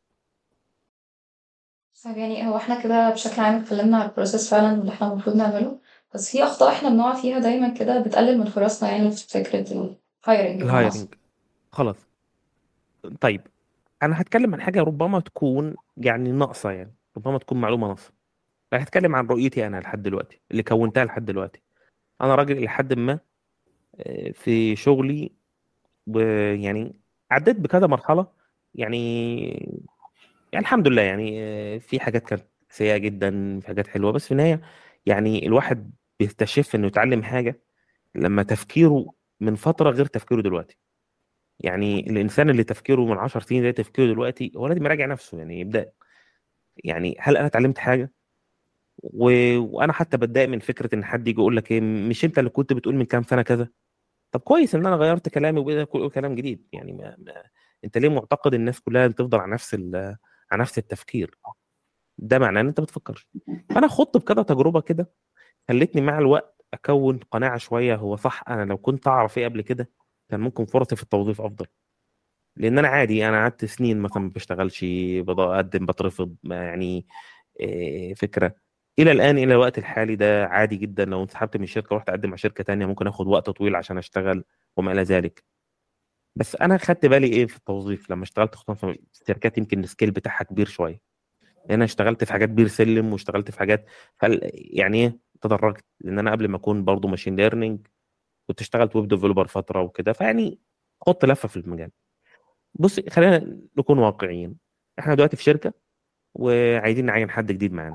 Speaker 2: طيب يعني هو احنا كده بشكل عام اتكلمنا على البروسيس فعلا واللي احنا المفروض نعمله بس في أخطاء احنا بنقع فيها دايما كده بتقلل من فرصنا يعني في فكرة الهايرنج بمعنى أصح
Speaker 3: الهايرنج خلاص طيب أنا هتكلم عن حاجة ربما تكون يعني ناقصة يعني ربما تكون معلومة ناقصة أنا هتكلم عن رؤيتي أنا لحد دلوقتي اللي كونتها لحد دلوقتي أنا راجل لحد ما آه، في شغلي ويعني عديت بكذا مرحلة يعني يعني الحمد لله يعني آه، في حاجات كانت سيئة جدا في حاجات حلوة بس في النهاية يعني الواحد بيكتشف انه يتعلم حاجة لما تفكيره من فترة غير تفكيره دلوقتي يعني الإنسان اللي تفكيره من 10 سنين زي تفكيره دلوقتي هو لازم يراجع نفسه يعني يبدأ يعني هل أنا اتعلمت حاجة و... وأنا حتى بتضايق من فكرة إن حد يجي يقول لك إيه مش أنت اللي كنت بتقول من كام سنة كذا طب كويس إن أنا غيرت كلامي وبقيت أقول كلام جديد يعني ما... ما... أنت ليه معتقد الناس كلها تفضل على نفس ال... على نفس التفكير ده معناه ان انت ما بتفكرش فانا خضت بكذا تجربه كده خلتني مع الوقت اكون قناعه شويه هو صح انا لو كنت اعرف ايه قبل كده كان ممكن فرصي في التوظيف افضل لان انا عادي انا قعدت سنين مثلا ما بشتغلش بقدم بترفض ما يعني إيه، فكره الى الان الى الوقت الحالي ده عادي جدا لو انسحبت من الشركه ورحت اقدم على شركه تانية ممكن اخد وقت طويل عشان اشتغل وما الى ذلك بس انا خدت بالي ايه في التوظيف لما اشتغلت خصوصا في شركات يمكن السكيل بتاعها كبير شويه انا اشتغلت في حاجات بير سلم واشتغلت في حاجات فل... يعني ايه تدرجت لان انا قبل ما اكون برضو ماشين ليرنينج كنت اشتغلت ويب ديفلوبر فتره وكده فيعني خدت لفه في المجال بص خلينا نكون واقعيين احنا دلوقتي في شركه وعايزين نعين حد جديد معانا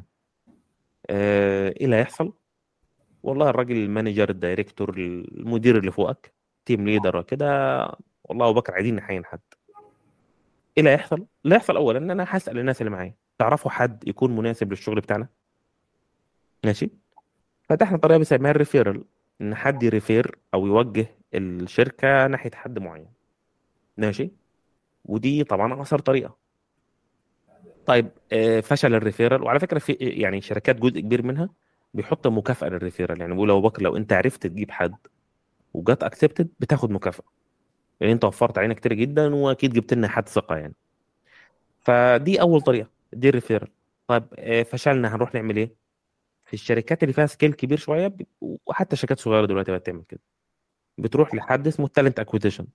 Speaker 3: اه ايه اللي هيحصل والله الراجل المانجر الدايركتور المدير اللي فوقك تيم ليدر كده والله ابو بكر عايزين نعين حد ايه اللي هيحصل؟ اللي هيحصل اولا ان انا هسال الناس اللي معايا تعرفوا حد يكون مناسب للشغل بتاعنا؟ ماشي؟ فتحنا طريقه بنسميها الريفيرال ان حد يريفير او يوجه الشركه ناحيه حد معين ماشي؟ ودي طبعا اقصر طريقه طيب آه، فشل الريفيرال وعلى فكره في يعني شركات جزء كبير منها بيحط مكافاه للريفيرال يعني بيقول ابو بكر لو انت عرفت تجيب حد وجات اكسبتد بتاخد مكافاه لان انت وفرت علينا كتير جدا واكيد جبت لنا حد ثقه يعني فدي اول طريقه دي الريفيرال طيب آه، فشلنا هنروح نعمل ايه في الشركات اللي فيها سكيل كبير شويه ب- وحتى شركات صغيره دلوقتي بقت تعمل كده بتروح لحد اسمه التالنت اكوزيشن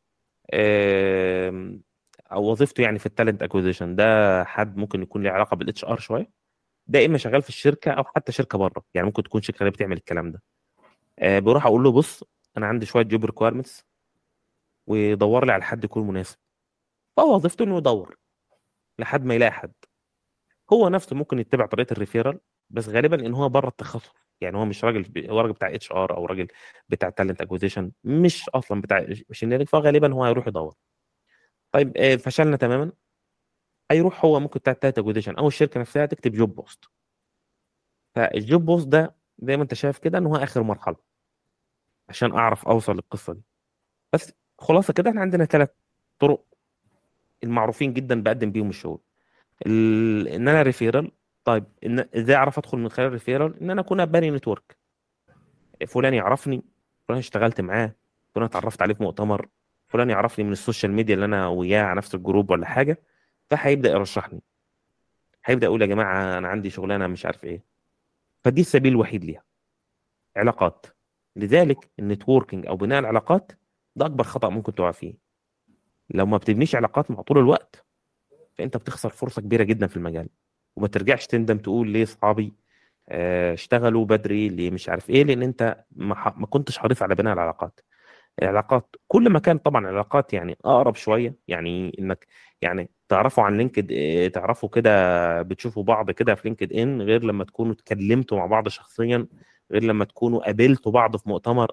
Speaker 3: او وظيفته يعني في التالنت اكوزيشن ده حد ممكن يكون له علاقه بالاتش ار شويه ده اما شغال في الشركه او حتى شركه بره يعني ممكن تكون شركه اللي بتعمل الكلام ده آه، بروح اقول له بص انا عندي شويه جوب ريكويرمنتس ويدور لي على حد يكون مناسب فهو وظيفته انه يدور لحد ما يلاقي حد هو نفسه ممكن يتبع طريقه الريفيرال بس غالبا ان هو بره التخصص يعني هو مش راجل هو راجل بتاع اتش ار او راجل بتاع تالنت اكوزيشن مش اصلا بتاع ماشين ليرنينج فغالبا هو هيروح يدور طيب آه، فشلنا تماما هيروح هو ممكن بتاع التالنت اكوزيشن او الشركه نفسها تكتب جوب بوست فالجوب بوست ده زي ما انت شايف كده ان هو اخر مرحله عشان اعرف اوصل للقصه دي بس خلاصه كده احنا عندنا ثلاث طرق المعروفين جدا بقدم بيهم الشغل ال... ان انا ريفيرال طيب إن... ازاي اعرف ادخل من خلال الريفيرال ان انا اكون اباني نتورك فلان يعرفني فلان اشتغلت معاه فلان اتعرفت عليه في مؤتمر فلان يعرفني من السوشيال ميديا اللي انا وياه على نفس الجروب ولا حاجه فهيبدا يرشحني هيبدا يقول يا جماعه انا عندي شغلانه مش عارف ايه فدي السبيل الوحيد ليها علاقات لذلك النتوركينج او بناء العلاقات ده اكبر خطا ممكن تقع فيه لو ما بتبنيش علاقات مع طول الوقت فانت بتخسر فرصه كبيره جدا في المجال وما ترجعش تندم تقول ليه اصحابي آه، اشتغلوا بدري ليه مش عارف ايه لان انت ما, ح- ما كنتش حريص على بناء العلاقات العلاقات كل ما كان طبعا العلاقات يعني اقرب شويه يعني انك يعني تعرفوا عن لينكد آه، تعرفوا كده بتشوفوا بعض كده في لينكد ان غير لما تكونوا اتكلمتوا مع بعض شخصيا غير لما تكونوا قابلتوا بعض في مؤتمر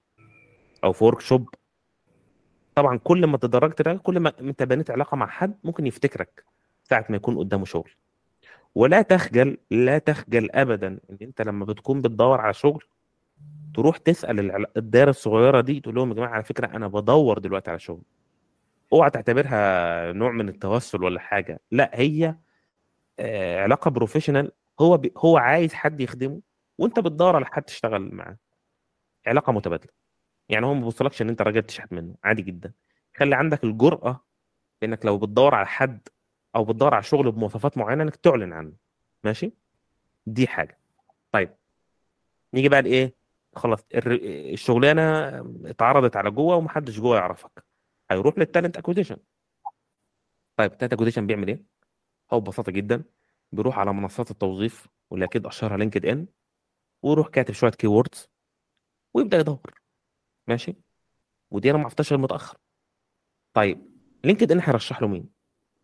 Speaker 3: او في ورك شوب طبعا كل ما تدرجت ده كل ما انت بنيت علاقه مع حد ممكن يفتكرك ساعه ما يكون قدامه شغل ولا تخجل لا تخجل ابدا ان انت لما بتكون بتدور على شغل تروح تسال العلا- الدائره الصغيره دي تقول لهم يا جماعه على فكره انا بدور دلوقتي على شغل اوعى تعتبرها نوع من التوسل ولا حاجه لا هي آه، علاقه بروفيشنال هو بي هو عايز حد يخدمه وانت بتدور على حد تشتغل معاه علاقه متبادله يعني هو ما بيوصلكش ان انت راجل تشحت منه عادي جدا خلي عندك الجرأه انك لو بتدور على حد او بتدور على شغل بمواصفات معينه انك تعلن عنه ماشي دي حاجه طيب نيجي بقى لايه خلاص الر- الشغلانه اتعرضت على جوه ومحدش جوه يعرفك هيروح للتالنت اكوزيشن طيب التالنت اكوزيشن بيعمل ايه هو ببساطه جدا بيروح على منصات التوظيف واللي اكيد اشهرها لينكد ان ويروح كاتب شويه كي ووردز ويبدا يدور ماشي ودي انا ما عرفتهاش غير متاخر طيب لينكد ان هيرشح له مين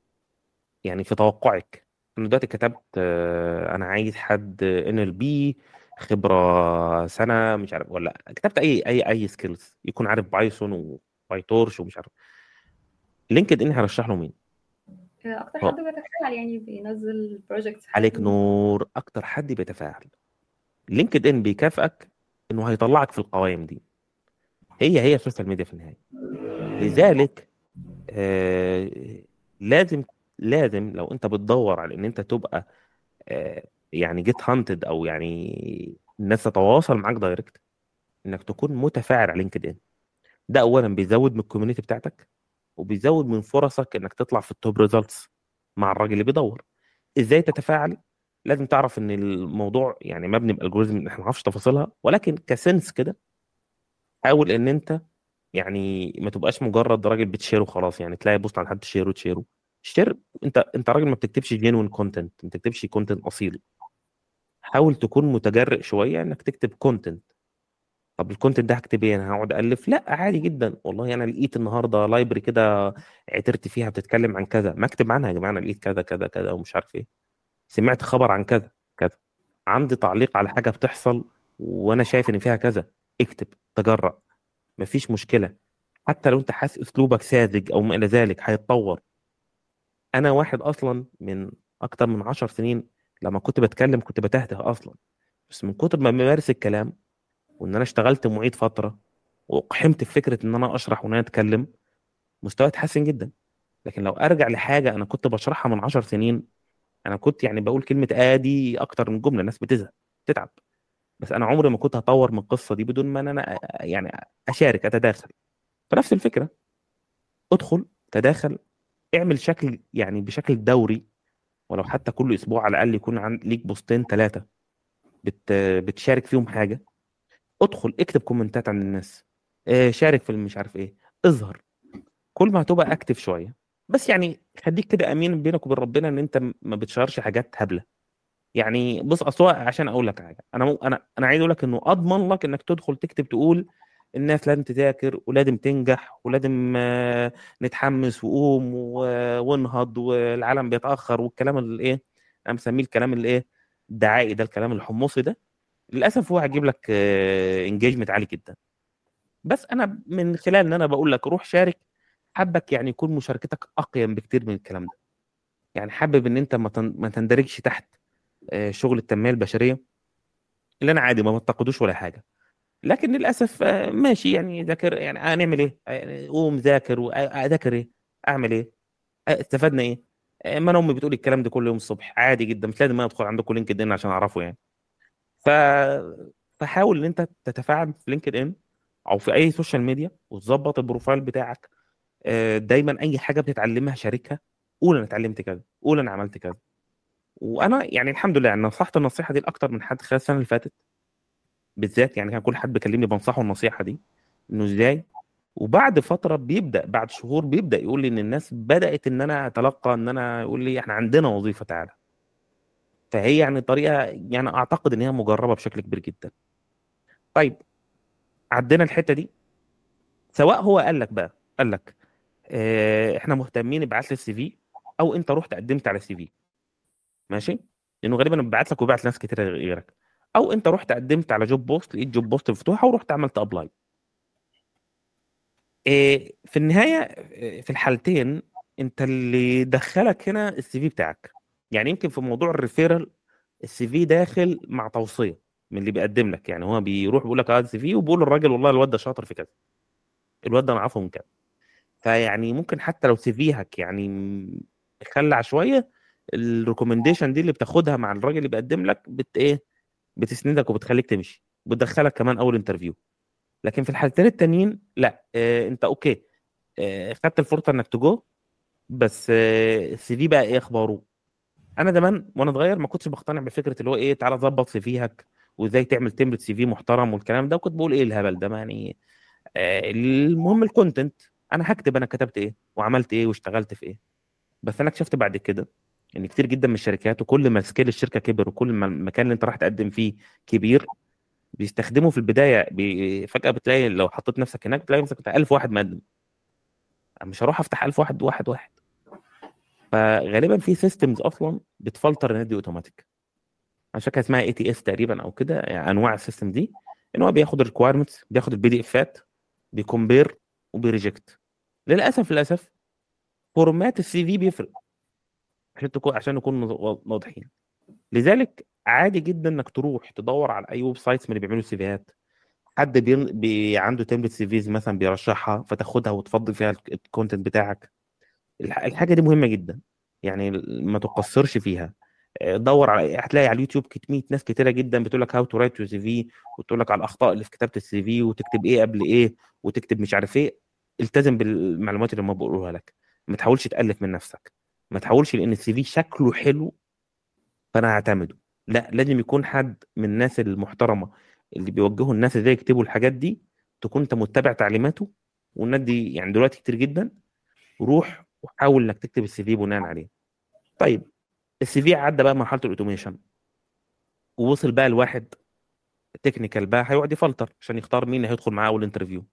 Speaker 3: يعني في توقعك انا دلوقتي كتبت آه، انا عايز حد ان ال بي خبره سنه مش عارف ولا كتبت اي اي اي سكيلز يكون عارف بايثون وبايتورش ومش عارف لينكد ان هيرشح له مين
Speaker 2: اكتر
Speaker 3: اه.
Speaker 2: حد بيتفاعل يعني بينزل بروجكتس
Speaker 3: عليك نور اكتر حد بيتفاعل لينكد ان بيكافئك انه هيطلعك في القوائم دي هي هي السوشيال ميديا في النهايه لذلك آه لازم لازم لو انت بتدور على ان انت تبقى آه يعني جيت هانتد او يعني الناس تتواصل معاك دايركت انك تكون متفاعل على لينكد ان ده اولا بيزود من الكوميونتي بتاعتك وبيزود من فرصك انك تطلع في التوب ريزلتس مع الراجل اللي بيدور ازاي تتفاعل لازم تعرف ان الموضوع يعني مبني بالجوريزم احنا ما نعرفش تفاصيلها ولكن كسنس كده حاول ان انت يعني ما تبقاش مجرد راجل بتشير وخلاص يعني تلاقي بوست عن حد تشيره وتشيره شير انت انت راجل ما بتكتبش جينوين كونتنت ما بتكتبش كونتنت اصيل حاول تكون متجرئ شويه انك تكتب كونتنت طب الكونتنت ده هكتب ايه انا هقعد الف لا عادي جدا والله انا لقيت النهارده لايبرري كده عثرت فيها بتتكلم عن كذا ما اكتب عنها يا جماعه انا لقيت كذا كذا كذا ومش عارف ايه سمعت خبر عن كذا كذا عندي تعليق على حاجه بتحصل وانا شايف ان فيها كذا اكتب تجرأ مفيش مشكله حتى لو انت حاسس اسلوبك ساذج او ما الى ذلك هيتطور انا واحد اصلا من اكتر من عشر سنين لما كنت بتكلم كنت بتهته اصلا بس من كتر ما بمارس الكلام وان انا اشتغلت معيد فتره واقحمت في فكره ان انا اشرح وان انا اتكلم مستواي اتحسن جدا لكن لو ارجع لحاجه انا كنت بشرحها من عشر سنين انا كنت يعني بقول كلمه ادي اكتر من جمله الناس بتزهق تتعب بس انا عمري ما كنت هطور من القصه دي بدون ما انا يعني اشارك اتداخل فنفس الفكره ادخل تداخل اعمل شكل يعني بشكل دوري ولو حتى كل اسبوع على الاقل يكون عند ليك بوستين ثلاثه بت بتشارك فيهم حاجه ادخل اكتب كومنتات عن الناس اه شارك في مش عارف ايه اظهر كل ما هتبقى اكتف شويه بس يعني خليك كده امين بينك وبين ربنا ان انت ما بتشيرش حاجات هبله يعني بص اصل عشان اقول لك حاجه انا مو انا انا عايز اقول لك انه اضمن لك انك تدخل تكتب تقول الناس لازم تذاكر ولازم تنجح ولازم آه نتحمس وقوم وانهض والعالم بيتاخر والكلام اللي ايه انا مسميه الكلام اللي ايه الدعائي ده الكلام الحمصي ده للاسف هو هيجيب لك انجيجمنت عالي جدا بس انا من خلال ان انا بقول لك روح شارك حابك يعني يكون مشاركتك اقيم بكتير من الكلام ده يعني حابب ان انت ما تندرجش تحت شغل التنميه البشريه اللي انا عادي ما بنتقدوش ولا حاجه لكن للاسف ماشي يعني ذاكر يعني هنعمل ايه؟ يعني قوم ذاكر واذاكر ايه؟ اعمل ايه؟ استفدنا ايه؟ ما انا امي بتقول الكلام ده كل يوم الصبح عادي جدا مش لازم ادخل عندكم لينكد ان عشان اعرفه يعني ف فحاول ان انت تتفاعل في لينكد ان او في اي سوشيال ميديا وتظبط البروفايل بتاعك آه، دايما اي حاجه بتتعلمها شاركها قول انا اتعلمت كذا قول انا عملت كذا وانا يعني الحمد لله يعني نصحت النصيحه دي لاكتر من حد خلال السنه اللي فاتت بالذات يعني كان كل حد بيكلمني بنصحه النصيحه دي انه ازاي وبعد فتره بيبدا بعد شهور بيبدا يقول لي ان الناس بدات ان انا اتلقى ان انا يقول لي احنا عندنا وظيفه تعالى فهي يعني طريقه يعني اعتقد ان هي مجربه بشكل كبير جدا طيب عدينا الحته دي سواء هو قال لك بقى قال لك اه احنا مهتمين ابعت لي السي في او انت رحت قدمت على السي في ماشي لانه غالبا بيبعت لك وبيبعت لناس كتير غيرك او انت رحت قدمت على جوب بوست لقيت جوب بوست مفتوحه ورحت عملت ابلاي إيه في النهايه في الحالتين انت اللي دخلك هنا السي في بتاعك يعني يمكن في موضوع الريفيرال السي في داخل مع توصيه من اللي بيقدم لك يعني هو بيروح بيقول لك اه السي في وبيقول للراجل والله الواد ده شاطر في كذا الواد ده معفو من كذا فيعني ممكن حتى لو سي فيهك يعني خلع شويه الريكومنديشن دي اللي بتاخدها مع الراجل اللي بيقدم لك بت ايه بتسندك وبتخليك تمشي بتدخلك كمان اول انترفيو لكن في الحالتين التانيين لا آه انت اوكي آه خدت الفرصه انك تجو بس آه السي في بقى ايه اخباره انا زمان وانا صغير ما كنتش بقتنع بفكره اللي هو ايه تعالى ظبط سي فيك وازاي تعمل تمبلت سي في محترم والكلام ده وكنت بقول ايه الهبل ده ما يعني آه المهم الكونتنت انا هكتب انا كتبت ايه وعملت ايه واشتغلت في ايه بس انا اكتشفت بعد كده ان كتير جدا من الشركات وكل ما سكيل الشركه كبر وكل ما المكان اللي انت راح تقدم فيه كبير بيستخدموا في البدايه بي... فجاه بتلاقي لو حطيت نفسك هناك بتلاقي نفسك 1000 واحد مقدم مش هروح افتح 1000 واحد واحد واحد فغالبا في سيستمز اصلا بتفلتر الناس دي اوتوماتيك عشان كده اسمها اي تي اس تقريبا او كده يعني انواع السيستم دي ان هو بياخد الريكوايرمنتس بياخد البي دي افات بيكمبير وبيريجكت للاسف للاسف فورمات السي في بيفرق عشان تكون عشان نكون واضحين لذلك عادي جدا انك تروح تدور على اي ويب سايتس من اللي بيعملوا سيفيهات حد بي... بي... عنده تمبلت سيفيز مثلا بيرشحها فتاخدها وتفضل فيها الكونتنت بتاعك الحاجه دي مهمه جدا يعني ما تقصرش فيها دور على هتلاقي على اليوتيوب 100 ناس كتيره جدا بتقول لك هاو تو رايت يور سي في وتقول لك على الاخطاء اللي في كتابه السي في وتكتب ايه قبل ايه وتكتب مش عارف ايه التزم بالمعلومات اللي هم بيقولوها لك ما تحاولش تالف من نفسك ما تحاولش لان السي في شكله حلو فانا هعتمده لا لازم يكون حد من الناس المحترمه اللي بيوجهوا الناس ازاي يكتبوا الحاجات دي تكون انت متبع تعليماته والناس دي يعني دلوقتي كتير جدا روح وحاول انك تكتب السي في بناء عليه طيب السي في عدى بقى مرحله الاوتوميشن ووصل بقى لواحد تكنيكال بقى هيقعد يفلتر عشان يختار مين هيدخل معاه اول انترفيو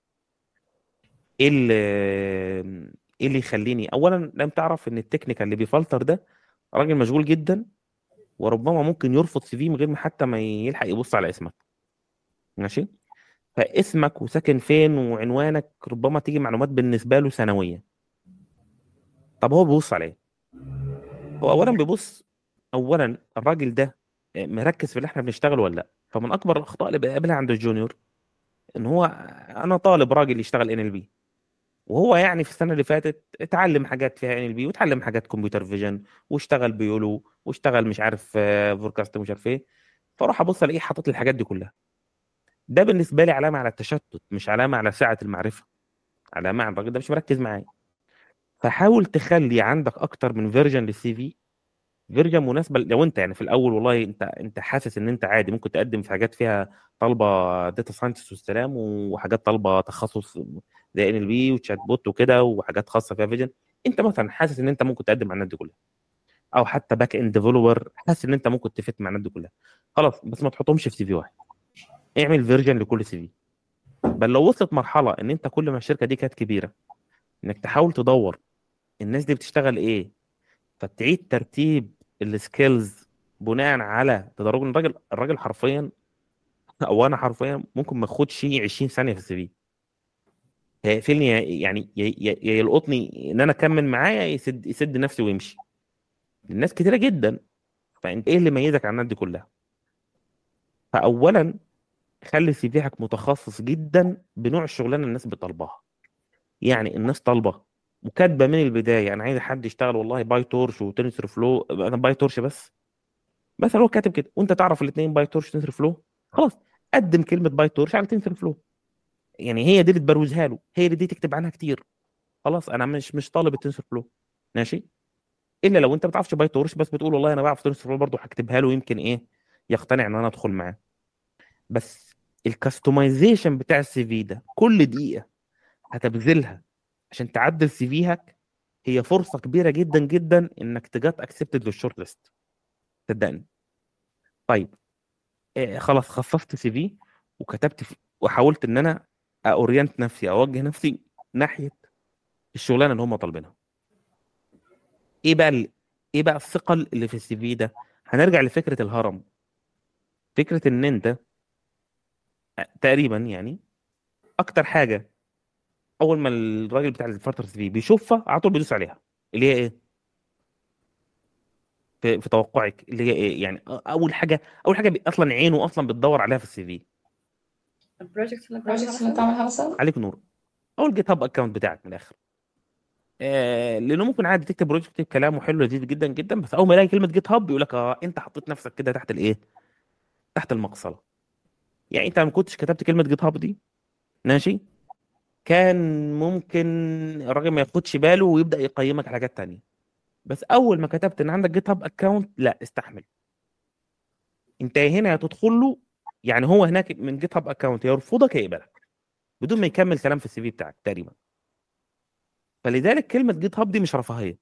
Speaker 3: ايه اللي ايه اللي يخليني اولا لم تعرف ان التكنيكال اللي بيفلتر ده راجل مشغول جدا وربما ممكن يرفض سي في من غير ما حتى ما يلحق يبص على اسمك ماشي فاسمك وساكن فين وعنوانك ربما تيجي معلومات بالنسبه له ثانويه طب هو بيبص على ايه هو اولا بيبص اولا الراجل ده مركز في اللي احنا بنشتغله ولا لا فمن اكبر الاخطاء اللي بقابلها عند الجونيور ان هو انا طالب راجل يشتغل ان ال بي وهو يعني في السنه اللي فاتت اتعلم حاجات فيها ان ال بي واتعلم حاجات كمبيوتر فيجن واشتغل بيولو واشتغل مش عارف فوركاست مش عارف ايه فاروح ابص الاقيه حاطط لي الحاجات دي كلها ده بالنسبه لي علامه على التشتت مش علامه على سعه المعرفه علامه على الراجل ده مش مركز معايا فحاول تخلي عندك اكتر من فيرجن للسي في فيرجن مناسبه لو انت يعني في الاول والله انت انت حاسس ان انت عادي ممكن تقدم في حاجات فيها طالبه داتا ساينتست والسلام وحاجات طالبه تخصص زي ان ال بي وتشات بوت وكده وحاجات خاصه فيها فيجن انت مثلا حاسس ان انت ممكن تقدم مع الناس دي كلها او حتى باك اند ديفلوبر حاسس ان انت ممكن تفت مع الناس دي كلها خلاص بس ما تحطهمش في سي في واحد اعمل فيرجن لكل سي في بل لو وصلت مرحله ان انت كل ما الشركه دي كانت كبيره انك تحاول تدور الناس دي بتشتغل ايه فتعيد ترتيب السكيلز بناء على تدرج الراجل الراجل حرفيا او انا حرفيا ممكن ما اخدش 20 ثانيه في السي في هيقفلني يعني يلقطني ان انا اكمل معايا يسد يسد نفسي ويمشي الناس كتيره جدا فانت ايه اللي يميزك عن الناس دي كلها فاولا خلي سي فيك متخصص جدا بنوع الشغلانه اللي الناس بتطلبها يعني الناس طالبه وكاتبه من البدايه انا عايز حد يشتغل والله باي تورش وتنسر فلو انا باي تورش بس بس هو كاتب كده وانت تعرف الاثنين باي تورش تنسر فلو خلاص قدم كلمه باي تورش على تنسر فلو يعني هي دي اللي تبروزها له هي اللي دي تكتب عنها كتير خلاص انا مش مش طالب التنسور فلو ماشي الا لو انت ما بتعرفش باي تورش بس بتقول والله انا بعرف تنسور فلو برضه هكتبها له يمكن ايه يقتنع ان انا ادخل معاه بس الكاستمايزيشن بتاع السي في ده كل دقيقه هتبذلها عشان تعدل سي فيك هي فرصه كبيره جدا جدا انك تجات اكسبتد للشورت ليست صدقني طيب آه خلاص خصصت سي في وكتبت في وحاولت ان انا اورينت نفسي اوجه نفسي ناحيه الشغلانه اللي هم طالبينها ايه بقى ال... ايه بقى الثقل اللي في السي في ده هنرجع لفكره الهرم فكره ان انت تقريبا يعني اكتر حاجه اول ما الراجل بتاع الفتره السي في بيشوفها على طول بيدوس عليها اللي هي ايه في, في توقعك اللي هي ايه يعني اول حاجه اول حاجه بي... اصلا عينه اصلا بتدور عليها في السي في
Speaker 2: البروجكتس اللي البروجكتس اللي بتعملها مثلا
Speaker 3: عليك نور او الجيت هاب اكونت بتاعك من الاخر آه لانه ممكن عادي تكتب بروجكت تكتب كلامه حلو لذيذ جدا جدا بس اول ما يلاقي كلمه جيت هاب يقول لك اه انت حطيت نفسك كده تحت الايه تحت المقصله يعني انت ما كنتش كتبت كلمه جيت هاب دي ماشي كان ممكن الراجل ما ياخدش باله ويبدا يقيمك على حاجات تانية بس اول ما كتبت ان عندك جيت هاب اكونت لا استحمل انت هنا هتدخل له يعني هو هناك من جيت هاب اكونت يرفضك يا يقبلك بدون ما يكمل كلام في السي في بتاعك تقريبا فلذلك كلمه جيت هاب دي مش رفاهيه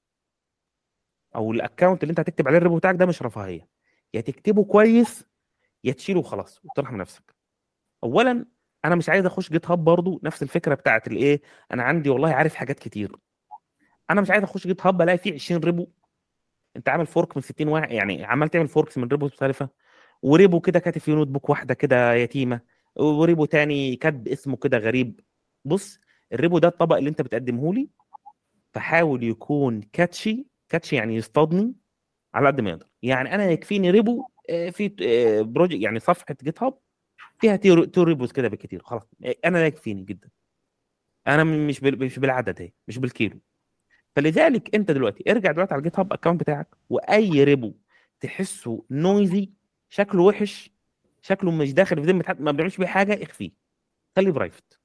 Speaker 3: او الاكونت اللي انت هتكتب عليه الريبو بتاعك ده مش رفاهيه يا تكتبه كويس يا تشيله وخلاص وترحم نفسك اولا انا مش عايز اخش جيت هاب برضو نفس الفكره بتاعت الايه انا عندي والله عارف حاجات كتير انا مش عايز اخش جيت هاب الاقي فيه 20 ريبو انت عامل فورك من 60 واحد يعني عمال تعمل فوركس من ريبو مختلفه وريبو كده كاتب فيه نوت بوك واحده كده يتيمه وريبو تاني كاتب اسمه كده غريب بص الريبو ده الطبق اللي انت بتقدمه لي فحاول يكون كاتشي كاتشي يعني يصطادني على قد ما يقدر يعني انا يكفيني ريبو في بروجكت يعني صفحه جيت هاب فيها تو ريبوز كده بالكتير خلاص انا لا يكفيني جدا انا مش مش بالعدد هي مش بالكيلو فلذلك انت دلوقتي ارجع دلوقتي على الجيت هاب اكونت بتاعك واي ريبو تحسه نويزي شكله وحش شكله مش داخل في ذمه حد ما بيعملش بيه حاجه اخفيه خليه برايفت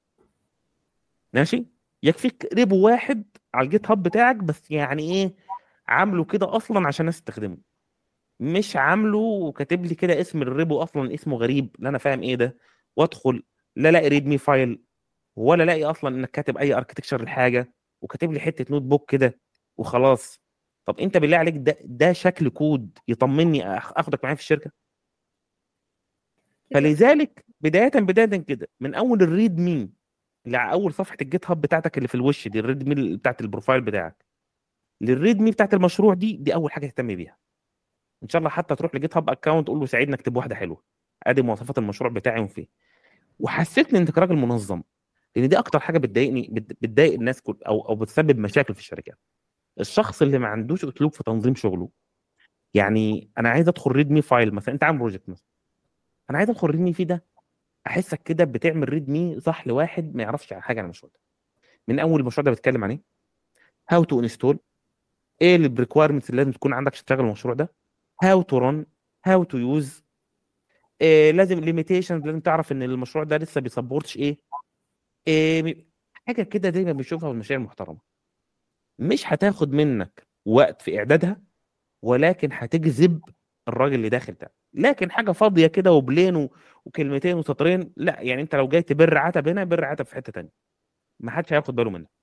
Speaker 3: ماشي يكفيك ريبو واحد على الجيت هاب بتاعك بس يعني ايه عامله كده اصلا عشان الناس تستخدمه مش عامله وكاتب لي كده اسم الريبو اصلا اسمه غريب لا انا فاهم ايه ده وادخل لا الاقي ريد مي فايل ولا الاقي اصلا انك كاتب اي اركتكشر لحاجه وكاتب لي حته نوت بوك كده وخلاص طب انت بالله عليك ده ده شكل كود يطمني اخدك معايا في الشركه فلذلك بدايه بدايه كده من اول الريد مي لاول صفحه الجيت هاب بتاعتك اللي في الوش دي الريد مي بتاعت البروفايل بتاعك للريد مي بتاعت المشروع دي دي اول حاجه تهتم بيها ان شاء الله حتى تروح لجيت هاب اكونت تقول له ساعدني اكتب واحده حلوه ادي مواصفات المشروع بتاعي وفيه وحسيتني انك راجل منظم لان دي اكتر حاجه بتضايقني بتضايق الناس كل او او بتسبب مشاكل في الشركات الشخص اللي ما عندوش اسلوب في تنظيم شغله يعني انا عايز ادخل ريد مي فايل مثلا انت عامل بروجكت مثلا انا عايز ادخل ريد مي فيه ده احسك كده بتعمل ريد مي صح لواحد ما يعرفش حاجه عن المشروع ده من اول المشروع ده بيتكلم عن ايه هاو تو انستول ايه الريكوايرمنتس اللي لازم تكون عندك عشان تشتغل المشروع ده هاو تو رن هاو تو يوز لازم ليميتيشن لازم تعرف ان المشروع ده لسه بيسبورتش ايه, إيه حاجه كده زي ما بنشوفها في المشاريع المحترمه مش هتاخد منك وقت في اعدادها ولكن هتجذب الراجل اللي داخل ده لكن حاجه فاضيه كده وبلين وكلمتين وسطرين لا يعني انت لو جاي تبر عتب هنا بر عتب في حته ثانيه ما حدش هياخد باله منك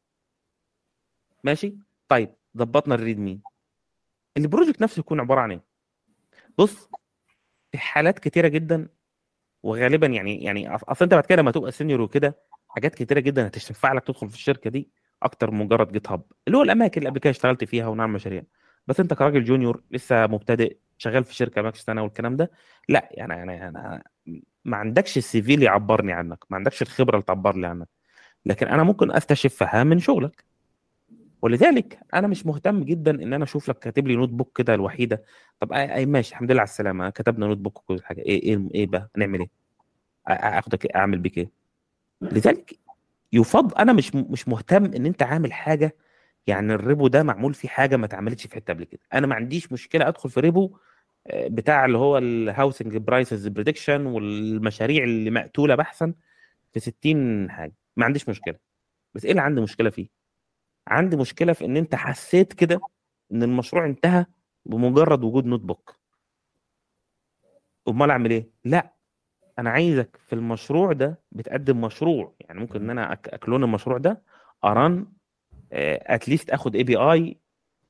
Speaker 3: ماشي طيب ظبطنا الريد مين البروجكت نفسه يكون عباره عن ايه بص في حالات كتيره جدا وغالبا يعني يعني اصل انت بعد كده لما تبقى سينيور وكده حاجات كتيره جدا هتشفع لك تدخل في الشركه دي اكتر من مجرد جيت هاب اللي هو الاماكن اللي قبل كده اشتغلت فيها ونعمل مشاريع بس انت كراجل جونيور لسه مبتدئ شغال في شركه ماكس سنه والكلام ده لا يعني يعني انا ما عندكش السي في اللي يعبرني عنك ما عندكش الخبره اللي تعبر لي عنك لكن انا ممكن استشفها من شغلك ولذلك انا مش مهتم جدا ان انا اشوف لك كاتب لي نوت بوك كده الوحيده طب اي ماشي الحمد لله على السلامه كتبنا نوت بوك وكل حاجه ايه ايه ايه بقى نعمل ايه اخدك اعمل بيك ايه لذلك يفضل انا مش مش مهتم ان انت عامل حاجه يعني الريبو ده معمول فيه حاجه ما اتعملتش في حته قبل كده انا ما عنديش مشكله ادخل في ريبو بتاع اللي هو الهاوسنج برايسز بريدكشن والمشاريع اللي مقتوله بحثا في 60 حاجه ما عنديش مشكله بس ايه اللي عندي مشكله فيه عندي مشكله في ان انت حسيت كده ان المشروع انتهى بمجرد وجود نوت بوك امال اعمل ايه لا انا عايزك في المشروع ده بتقدم مشروع يعني ممكن ان انا أك- اكلون المشروع ده ارن اتليست اخد اي بي اي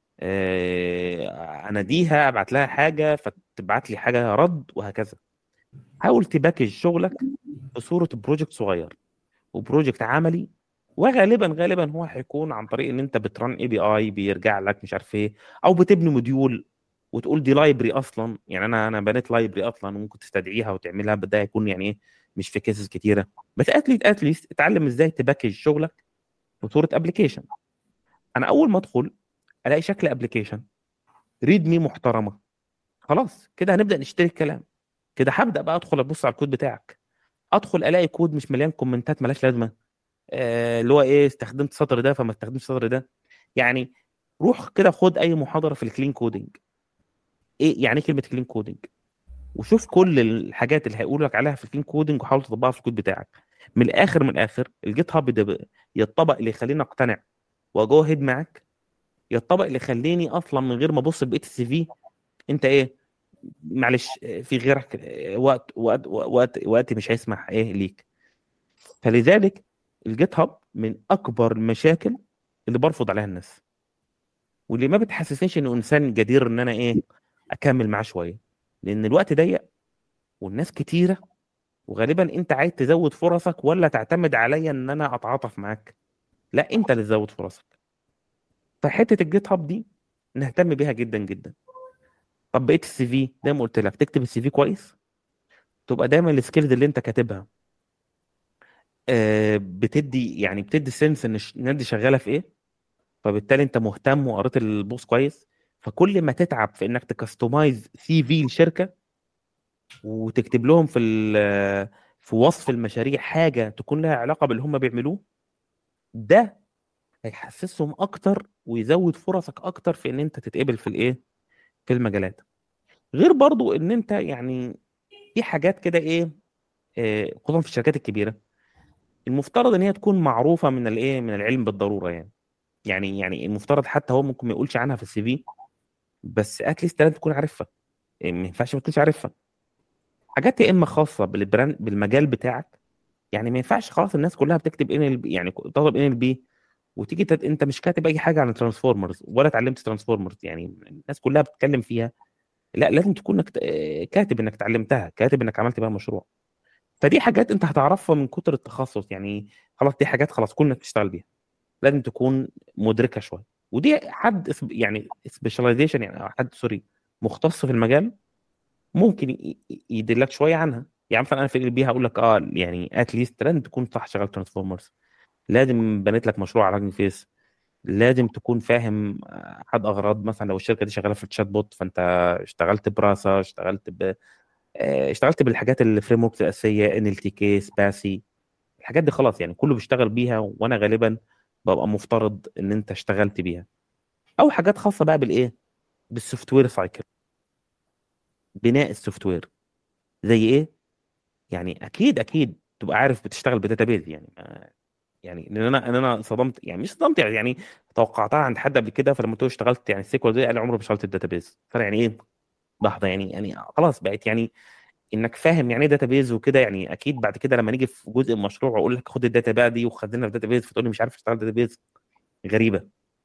Speaker 3: اناديها ابعت لها حاجه فتبعت لي حاجه رد وهكذا حاول تباكج شغلك بصوره بروجكت صغير وبروجكت عملي وغالبا غالبا هو هيكون عن طريق ان انت بترن اي بي اي بيرجع لك مش عارف ايه او بتبني موديول وتقول دي لايبرري اصلا يعني انا انا بنيت لايبرري اصلا وممكن تستدعيها وتعملها ده هيكون يعني ايه مش في كيسز كتيره بس اتليست اتليست اتعلم ازاي تباكج شغلك بصوره ابلكيشن انا اول ما ادخل الاقي شكل ابلكيشن ريد مي محترمه خلاص كده هنبدا نشتري الكلام كده هبدا بقى ادخل ابص على الكود بتاعك ادخل الاقي كود مش مليان كومنتات ملاش لازمه آه، اللي هو ايه استخدمت السطر ده فما استخدمتش السطر ده يعني روح كده خد اي محاضره في الكلين كودنج ايه يعني ايه كلمه كلين كودنج وشوف كل الحاجات اللي هيقول لك عليها في الكلين كودنج وحاول تطبقها في الكود بتاعك من الاخر من الاخر الجيت هاب ده بقى يا الطبق اللي يخليني اقتنع واجو هيد معاك يا الطبق اللي يخليني اصلا من غير ما ابص بقيه السي في انت ايه معلش في غيرك وقت وقت وقت وقت مش هيسمح ايه ليك فلذلك الجيت هاب من اكبر المشاكل اللي برفض عليها الناس واللي ما بتحسسنيش انه انسان جدير ان انا ايه اكمل معاه شويه لان الوقت ضيق والناس كتيره وغالبا انت عايز تزود فرصك ولا تعتمد عليا ان انا اتعاطف معاك لا انت اللي تزود فرصك فحته الجيت هاب دي نهتم بيها جدا جدا طب بقيه السي في زي ما قلت لك تكتب السي في كويس تبقى دايما السكيلز اللي انت كاتبها آه، بتدي يعني بتدي سنس ان الش- الناس دي شغاله في ايه فبالتالي انت مهتم وقريت البوست كويس فكل ما تتعب في انك تكستمايز سي في لشركه وتكتب لهم في ال- في وصف المشاريع حاجه تكون لها علاقه باللي هم بيعملوه ده هيحسسهم اكتر ويزود فرصك اكتر في ان انت تتقبل في الايه في المجالات غير برضو ان انت يعني في حاجات كده ايه آه، خصوصا في الشركات الكبيره المفترض ان هي تكون معروفه من الايه من العلم بالضروره يعني يعني يعني المفترض حتى هو ممكن ما يقولش عنها في السي في بس اتليست لازم تكون عارفها إيه، ما ينفعش ما تكونش عارفها حاجات يا اما خاصه بالبراند بالمجال بتاعك يعني ما ينفعش خلاص الناس كلها بتكتب ان ال يعني تطلب ان ال بي وتيجي تت... انت مش كاتب اي حاجه عن ترانسفورمرز ولا اتعلمت ترانسفورمرز يعني الناس كلها بتتكلم فيها لا لازم تكون انك ت- كاتب انك اتعلمتها كاتب انك عملت بيها مشروع فدي حاجات انت هتعرفها من كتر التخصص يعني خلاص دي حاجات خلاص كل الناس بتشتغل بيها لازم تكون مدركه شويه ودي حد اسم- يعني سبيشاليزيشن يعني أو حد سوري مختص في المجال ممكن ي- ي- يدلك شويه عنها يعني مثلا انا في ال بي هقول لك اه يعني اتليست لازم تكون صح شغال ترانسفورمرز لازم بنيت لك مشروع على راجل فيس لازم تكون فاهم حد اغراض مثلا لو الشركه دي شغاله في الشات بوت فانت اشتغلت براسا اشتغلت ب آه، اشتغلت بالحاجات الفريم وركس الاساسيه ان ال تي كي سباسي الحاجات دي خلاص يعني كله بيشتغل بيها وانا غالبا ببقى مفترض ان انت اشتغلت بيها او حاجات خاصه بقى بالايه بالسوفت وير سايكل بناء السوفت وير زي ايه يعني اكيد اكيد تبقى عارف بتشتغل بداتابيز يعني ما- يعني لان انا ان انا صدمت يعني مش صدمت يعني توقعتها عند حد قبل كده فلما قلت له اشتغلت يعني السيكوال دي قال لي عمري ما اشتغلت الداتابيز فانا يعني ايه لحظه يعني يعني خلاص بقت يعني انك فاهم يعني ايه داتابيز وكده يعني اكيد بعد كده لما نيجي في جزء من المشروع واقول لك خد الداتا بقى دي وخزنها في داتابيز فتقول لي مش عارف اشتغل داتابيز غريبه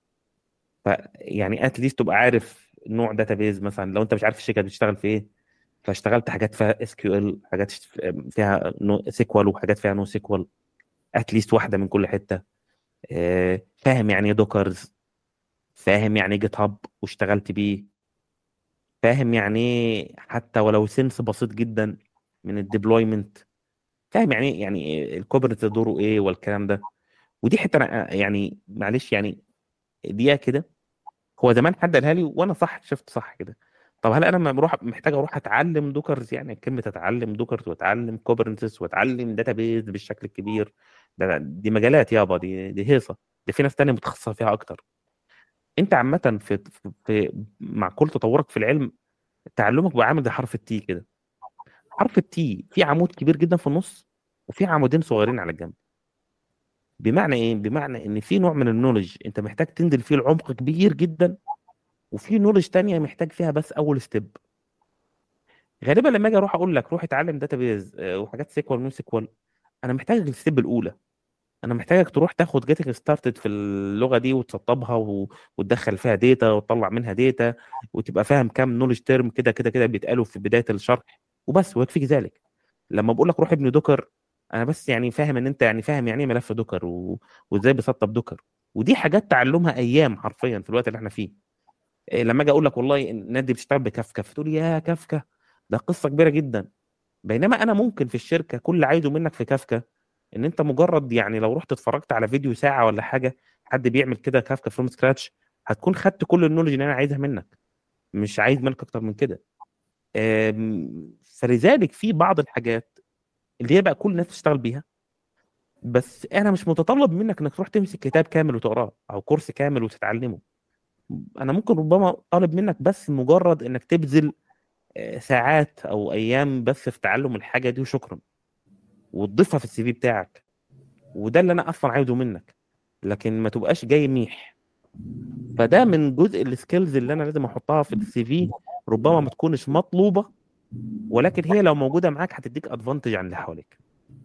Speaker 3: فيعني اتليست تبقى عارف نوع داتابيز مثلا لو انت مش عارف الشركه بتشتغل في ايه فاشتغلت حاجات فيها اس كيو ال حاجات فيها نو سيكوال وحاجات فيها نو سيكوال اتليست واحده من كل حته آه، فاهم يعني ايه دوكرز فاهم يعني ايه جيت هاب واشتغلت بيه فاهم يعني ايه حتى ولو سنس بسيط جدا من الديبلويمنت فاهم يعني ايه يعني الكوبرنت دوره ايه والكلام ده ودي حته أنا يعني معلش يعني دقيقه كده هو زمان حد قالها لي وانا صح شفت صح كده طب هل انا لما بروح محتاج اروح اتعلم دوكرز يعني كلمه اتعلم دوكرز واتعلم كوبرنتس واتعلم داتابيز بالشكل الكبير ده دي مجالات يابا دي دي هيصه دي في ناس تانية متخصصه فيها اكتر انت عامه في, في, في مع كل تطورك في العلم تعلمك بقى عامل زي حرف التي كده حرف التي في عمود كبير جدا في النص وفي عمودين صغيرين على الجنب بمعنى ايه بمعنى ان في نوع من النولج انت محتاج تنزل فيه العمق كبير جدا وفي نولج تانية محتاج فيها بس اول ستيب غالبا لما اجي اروح اقول لك روح اتعلم داتابيز وحاجات سيكوال نو سيكوال انا محتاجك الستيب الاولى انا محتاجك تروح تاخد جيتنج ستارتد في اللغه دي وتسطبها و... وتدخل فيها داتا وتطلع منها داتا وتبقى فاهم كام نولج تيرم كده كده كده بيتقالوا في بدايه الشرح وبس ويكفيك ذلك لما بقول لك روح ابني دوكر انا بس يعني فاهم ان انت يعني فاهم يعني ايه ملف دوكر و... وازاي بيسطب دوكر ودي حاجات تعلمها ايام حرفيا في الوقت اللي احنا فيه إيه لما اجي اقول لك والله النادي بتشتغل بكافكا فتقول يا كافكا ده قصه كبيره جدا بينما انا ممكن في الشركه كل اللي عايزه منك في كافكا ان انت مجرد يعني لو رحت اتفرجت على فيديو ساعه ولا حاجه حد بيعمل كده كافكا فروم سكراتش هتكون خدت كل النولج اللي انا عايزها منك مش عايز منك اكتر من كده فلذلك في بعض الحاجات اللي هي بقى كل الناس تشتغل بيها بس انا مش متطلب منك انك تروح تمسك كتاب كامل وتقراه او كورس كامل وتتعلمه انا ممكن ربما طالب منك بس مجرد انك تبذل ساعات او ايام بس في تعلم الحاجه دي وشكرا وتضيفها في السي في بتاعك وده اللي انا اصلا عايزه منك لكن ما تبقاش جاي ميح فده من جزء السكيلز اللي انا لازم احطها في السي في ربما ما تكونش مطلوبه ولكن هي لو موجوده معاك هتديك ادفانتج عن اللي حواليك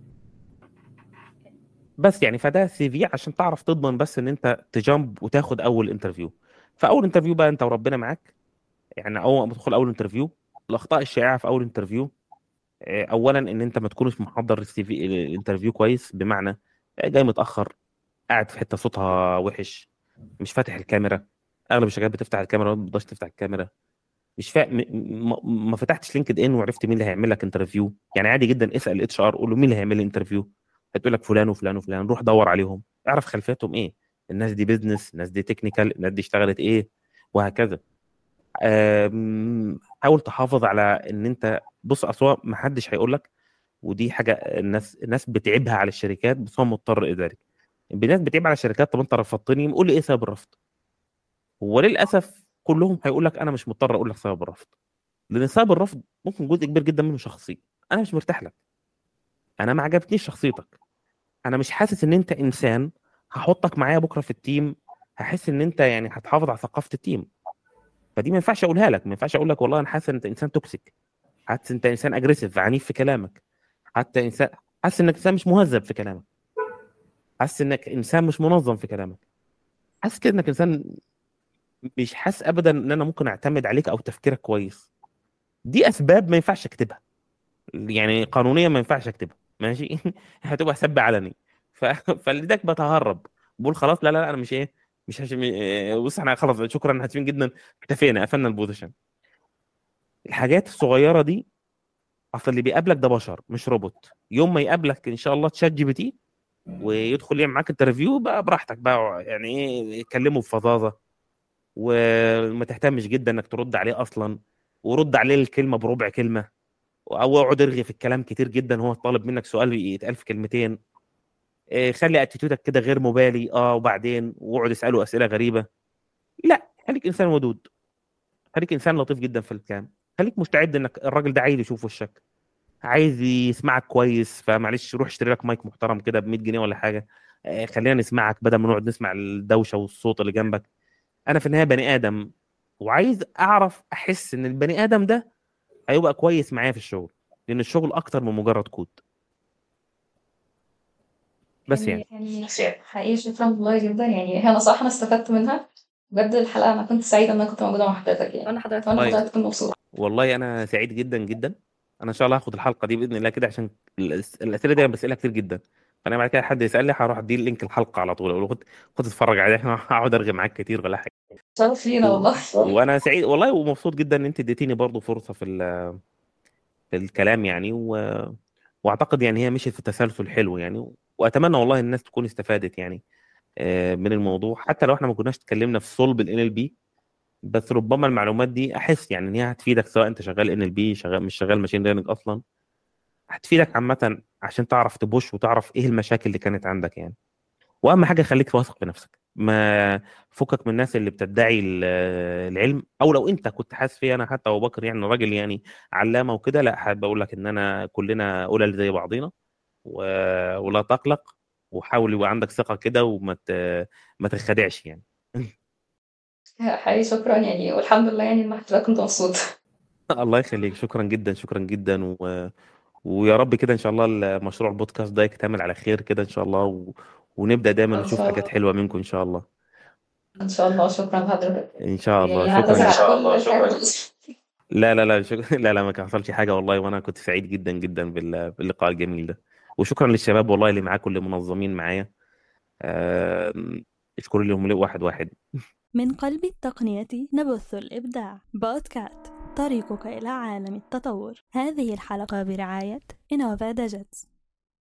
Speaker 3: بس يعني فده سي في عشان تعرف تضمن بس ان انت تجامب وتاخد اول انترفيو فاول انترفيو بقى انت وربنا معاك يعني اول ما تدخل اول انترفيو الاخطاء الشائعه في اول انترفيو اولا ان انت ما تكونش محضر السي في الانترفيو كويس بمعنى جاي متاخر قاعد في حته صوتها وحش مش فاتح الكاميرا اغلب الشركات بتفتح الكاميرا ما بتقدرش تفتح الكاميرا مش فا... م... م... ما فتحتش لينكد ان وعرفت مين اللي هيعمل لك انترفيو يعني عادي جدا اسال الاتش ار قول له مين اللي هيعمل لي انترفيو هتقول لك فلان وفلان وفلان روح دور عليهم اعرف خلفياتهم ايه الناس دي بيزنس الناس دي تكنيكال الناس دي اشتغلت ايه وهكذا حاول تحافظ على ان انت بص اصلا ما حدش هيقول لك ودي حاجه الناس الناس بتعيبها على الشركات بس هو مضطر لذلك الناس بتعيب على الشركات طب انت رفضتني قول لي ايه سبب الرفض وللاسف كلهم هيقول لك انا مش مضطر اقول لك سبب الرفض لان سبب الرفض ممكن جزء كبير جدا منه شخصي انا مش مرتاح لك انا ما عجبتنيش شخصيتك انا مش حاسس ان انت انسان هحطك معايا بكره في التيم هحس ان انت يعني هتحافظ على ثقافه التيم فدي ما ينفعش اقولها لك ما ينفعش اقول لك والله انا حاسس ان انت انسان توكسيك حاسس انت انسان اجريسيف عنيف في كلامك حتى انسان حاسس انك انسان مش مهذب في كلامك حاسس انك انسان مش منظم في كلامك حاسس كده انك انسان مش حاسس ابدا ان انا ممكن اعتمد عليك او تفكيرك كويس دي اسباب ما ينفعش اكتبها يعني قانونيا ما ينفعش اكتبها ماشي هتبقى سب علني ف... فلذلك بتهرب بقول خلاص لا لا, لا انا مش ايه مش هش... بص احنا خلاص شكرا هاتفين جدا اكتفينا قفلنا البوزيشن الحاجات الصغيره دي اصل اللي بيقابلك ده بشر مش روبوت يوم ما يقابلك ان شاء الله تشات جي بي تي ويدخل يعمل معاك انترفيو بقى براحتك بقى يعني ايه كلمه بفظاظه وما تهتمش جدا انك ترد عليه اصلا ورد عليه الكلمه بربع كلمه او اقعد ارغي في الكلام كتير جدا هو طالب منك سؤال يتقال في كلمتين إيه خلي اتيتودك كده غير مبالي اه وبعدين واقعد اساله اسئله غريبه لا خليك انسان ودود خليك انسان لطيف جدا في الكلام خليك مستعد انك الراجل ده عايز يشوف وشك عايز يسمعك كويس فمعلش روح اشتري لك مايك محترم كده ب 100 جنيه ولا حاجه آه خلينا نسمعك بدل ما نقعد نسمع الدوشه والصوت اللي جنبك انا في النهايه بني ادم وعايز اعرف احس ان البني ادم ده هيبقى كويس معايا في الشغل لان الشغل اكتر من مجرد كود بس يعني
Speaker 2: يعني حقيقي شكرا والله جدا يعني هي نصائح انا استفدت منها بجد الحلقه انا كنت سعيده ان انا كنت موجوده مع حضرتك يعني
Speaker 1: وانا حضرتك
Speaker 2: وانا
Speaker 3: طيب.
Speaker 2: حضرتك كنت مبسوطه
Speaker 3: والله انا سعيد جدا جدا انا ان شاء الله هاخد الحلقه دي باذن الله كده عشان الأس- الاسئله دي انا بسالها كتير جدا فانا بعد كده حد يسالني هروح اديه لينك الحلقه على طول اقول له خد خد اتفرج عليها احنا هقعد ارغي معاك كتير ولا حاجه
Speaker 2: شرف لينا والله
Speaker 3: وانا سعيد والله ومبسوط جدا ان انت اديتيني برضو فرصه في ال- في الكلام يعني و... واعتقد يعني هي مشيت في تسلسل حلو يعني واتمنى والله الناس تكون استفادت يعني آه، من الموضوع حتى لو احنا ما كناش اتكلمنا في صلب ال ال بي بس ربما المعلومات دي احس يعني ان هي هتفيدك سواء انت شغال ان ال بي شغال مش شغال ماشين ليرنينج اصلا هتفيدك عامه عشان تعرف تبوش وتعرف ايه المشاكل اللي كانت عندك يعني واهم حاجه خليك واثق في نفسك ما فكك من الناس اللي بتدعي ال- العلم او لو انت كنت حاسس فيه انا حتى ابو بكر يعني راجل يعني علامه وكده لا حابب اقول لك ان انا كلنا قلل زي بعضينا و... ولا تقلق وحاول يبقى عندك ثقة كده وما ت... ما تنخدعش يعني
Speaker 2: حقيقي شكرا يعني والحمد لله يعني لما حضرتك كنت مبسوط
Speaker 3: الله يخليك شكرا جدا شكرا جدا و... ويا رب كده ان شاء الله المشروع البودكاست ده يكتمل على خير كده ان شاء الله و... ونبدأ دايما
Speaker 2: ان
Speaker 3: نشوف
Speaker 2: شاء
Speaker 3: حاجات
Speaker 2: الله
Speaker 3: حلوة منكم ان شاء الله
Speaker 2: ان شاء الله شكرا لحضرتك
Speaker 3: ان شاء الله
Speaker 2: يعني
Speaker 3: شكرا
Speaker 2: هعتذر
Speaker 3: جدا
Speaker 2: على كل حاجة
Speaker 3: لا لا لا شك... لا لا ما حصلش حاجة والله وانا كنت سعيد جدا جدا بال... باللقاء الجميل ده وشكرا للشباب والله اللي معاكم اللي منظمين معايا آه... اشكر لهم واحد واحد
Speaker 1: من قلب التقنية نبث الإبداع بودكات طريقك إلى عالم التطور هذه الحلقة برعاية إنوفا جيتس